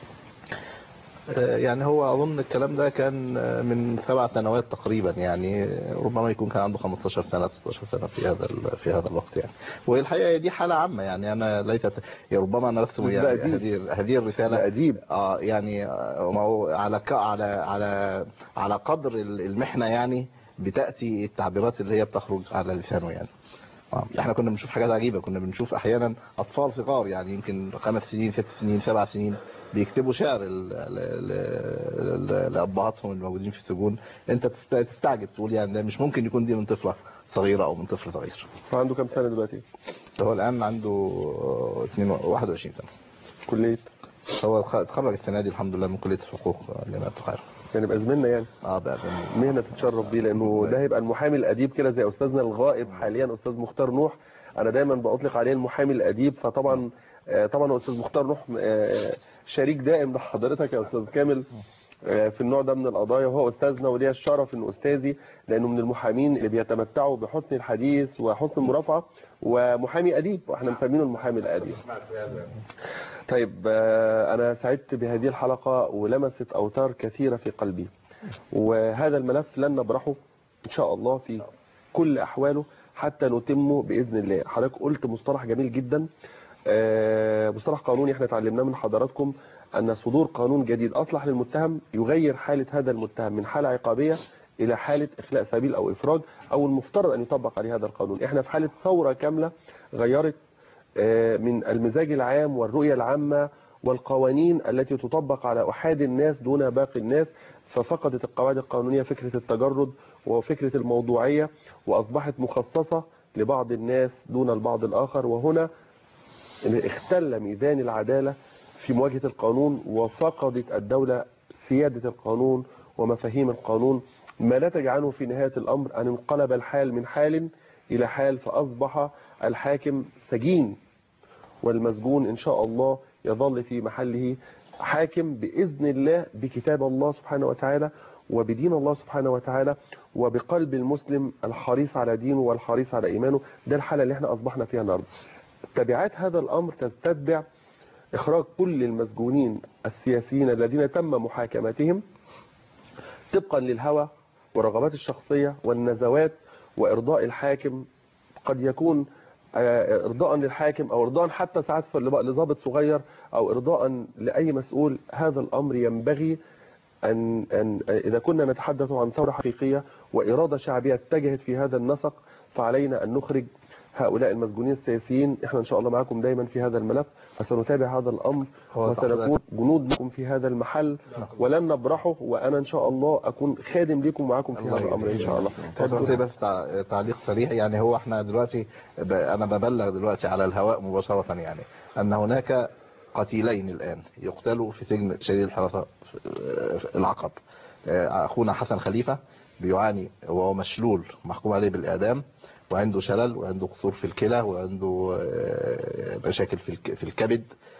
آه، يعني هو أظن الكلام ده كان آه، من سبع سنوات تقريبا يعني آه، ربما يكون كان عنده 15 سنة 16 سنة في هذا ال- في هذا الوقت يعني وهي الحقيقة دي حالة عامة يعني أنا ليست يعني ربما أنا بس بس ده يعني أديب. هذه هذه الرسالة ده أديب. اه يعني آه، ما هو على ك- على على على قدر ال- المحنة يعني بتأتي التعبيرات اللي هي بتخرج على لسانه يعني آه، احنا كنا بنشوف حاجات عجيبة كنا بنشوف احيانا اطفال صغار يعني يمكن خمس سنين ست سنين سبع سنين بيكتبوا شعر ل- ل- ل- ل- لابهاتهم الموجودين في السجون انت تست- تستعجب تقول يعني ده مش ممكن يكون دي من طفلة صغيرة او من طفل صغير فعنده كام سنة دلوقتي؟ هو الان عنده آه، 22 21 سنة كلية هو اتخ- اتخرج السنة دي الحمد لله من كلية الحقوق آه، جامعة القاهرة يعني يبقى زميلنا يعني اه بقى من- مهنة تتشرف بيه لأنه ده هيبقى المحامي الأديب كده زي أستاذنا الغائب حاليا أستاذ مختار نوح أنا دايما بأطلق عليه المحامي الأديب فطبعا آه، طبعا أستاذ مختار نوح آه، شريك دائم لحضرتك يا أستاذ كامل آه، في النوع ده من القضايا وهو أستاذنا وليه الشرف إنه أستاذي لأنه من المحامين اللي بيتمتعوا بحسن الحديث وحسن المرافعة ومحامي أديب وإحنا مسمينه المحامي الأديب طيب آه، أنا سعدت بهذه الحلقة ولمست أوتار كثيرة في قلبي وهذا الملف لن نبرحه إن شاء الله في كل أحواله حتى نتمه بإذن الله حضرتك قلت مصطلح جميل جدا آه، مصطلح قانوني احنا اتعلمناه من حضراتكم أن صدور قانون جديد أصلح للمتهم يغير حالة هذا المتهم من حالة عقابية إلى حالة إخلاء سبيل أو إفراج أو المفترض أن يطبق عليه هذا القانون احنا في حالة ثورة كاملة غيرت آه، من المزاج العام والرؤية العامة والقوانين التي تطبق على أحد الناس دون باقي الناس ففقدت القواعد القانونية فكرة التجرد وفكرة الموضوعية وأصبحت مخصصة لبعض الناس دون البعض الآخر وهنا اختل ميزان العدالة في مواجهة القانون وفقدت الدولة سيادة القانون ومفاهيم القانون ما نتج عنه في نهاية الأمر أن انقلب الحال من حال إلى حال فأصبح الحاكم سجين والمسجون إن شاء الله يظل في محله حاكم بإذن الله بكتاب الله سبحانه وتعالى وبدين الله سبحانه وتعالى وبقلب المسلم الحريص على دينه والحريص على إيمانه ده الحالة اللي احنا أصبحنا فيها النهارده تبعات هذا الأمر تستتبع إخراج كل المسجونين السياسيين الذين تم محاكمتهم طبقا للهوى والرغبات الشخصية والنزوات وإرضاء الحاكم قد يكون آه، إرضاء للحاكم أو إرضاء حتى ساعات في لضابط صغير أو إرضاء لأي مسؤول هذا الأمر ينبغي أن, أن إذا كنا نتحدث عن ثورة حقيقية وإرادة شعبية اتجهت في هذا النسق فعلينا أن نخرج هؤلاء المسجونين السياسيين احنا ان شاء الله معاكم دايما في هذا الملف وسنتابع هذا الامر هو وسنكون جنود لكم في هذا المحل ولن نبرحه وانا ان شاء الله اكون خادم لكم معاكم في هذا الامر ان شاء الله تفضل بس تع- تعليق سريع يعني هو احنا دلوقتي ب... انا ببلغ دلوقتي على الهواء مباشرة يعني ان هناك قتيلين الان يقتلوا في سجن شديد الحراسة في العقب آه، اخونا حسن خليفة بيعاني وهو مشلول محكوم عليه بالاعدام وعنده شلل وعنده قصور في الكلى وعنده آه، مشاكل في الك- في الكبد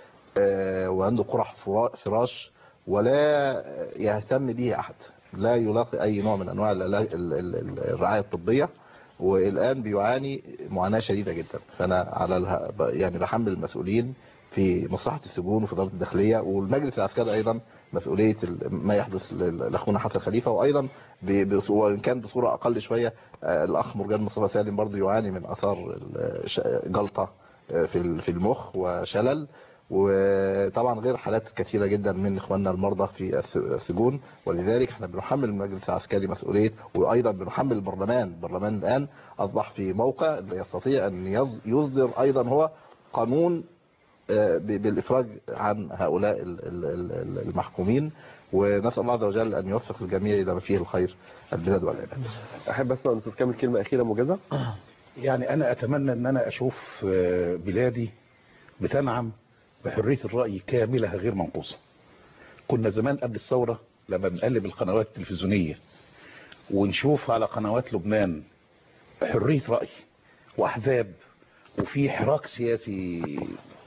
آه، وعنده قرح فرا- فراش ولا يهتم به احد لا يلاقي اي نوع من انواع العلاج- ال- ال- ال- الرعايه الطبيه والان بيعاني معاناه شديده جدا فانا على اله... ب- يعني بحمل المسؤولين في مصلحه السجون وفي اداره الداخليه والمجلس العسكري ايضا مسؤوليه ال- ما يحدث لل- لاخونا حسن خليفه وايضا ب- بص- وان كان بصوره اقل شويه آه، الاخ مرجان مصطفى سالم برضه يعاني من اثار ال- ش- جلطه آه، في ال- في المخ وشلل وطبعا غير حالات كثيرة جدا من اخواننا المرضى في الس- السجون ولذلك احنا بنحمل المجلس العسكري مسؤولية وايضا بنحمل البرلمان البرلمان الان اصبح في موقع يستطيع ان يص- يصدر ايضا هو قانون آه، ب- بالافراج عن هؤلاء ال- ال- ال- المحكومين ونسال الله عز وجل ان يوفق الجميع الى ما فيه الخير البلاد والعباد احب اسمع من استاذ كامل كلمه اخيره موجزه يعني انا اتمنى ان انا اشوف آه، بلادي بتنعم بحرية الرأي كاملة غير منقوصة كنا زمان قبل الثورة لما بنقلب القنوات التلفزيونية ونشوف على قنوات لبنان حرية رأي وأحزاب وفي حراك سياسي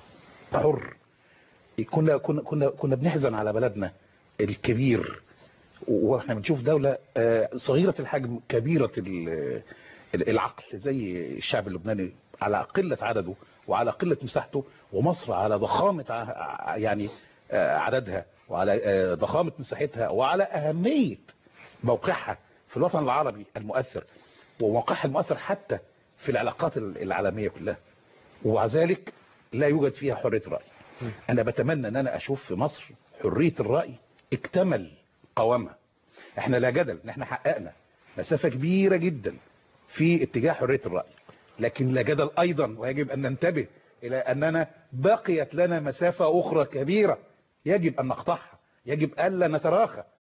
حر كنا كنا كنا كنا بنحزن على بلدنا الكبير واحنا بنشوف دولة آه، صغيرة الحجم كبيرة ال- ال- العقل زي الشعب اللبناني على قلة عدده وعلى قلة مساحته ومصر على ضخامة ع- يعني آه، عددها وعلى آه، ضخامة مساحتها وعلى أهمية موقعها في الوطن العربي المؤثر وموقعها المؤثر حتى في العلاقات العالمية كلها ومع ذلك لا يوجد فيها حرية رأي أنا بتمنى أن أنا أشوف في مصر حرية الرأي اكتمل قوامها احنا لا جدل ان احنا حققنا مسافة كبيرة جدا في اتجاه حرية الرأي لكن لا جدل ايضا ويجب ان ننتبه الى اننا بقيت لنا مسافة اخرى كبيرة يجب ان نقطعها يجب الا نتراخى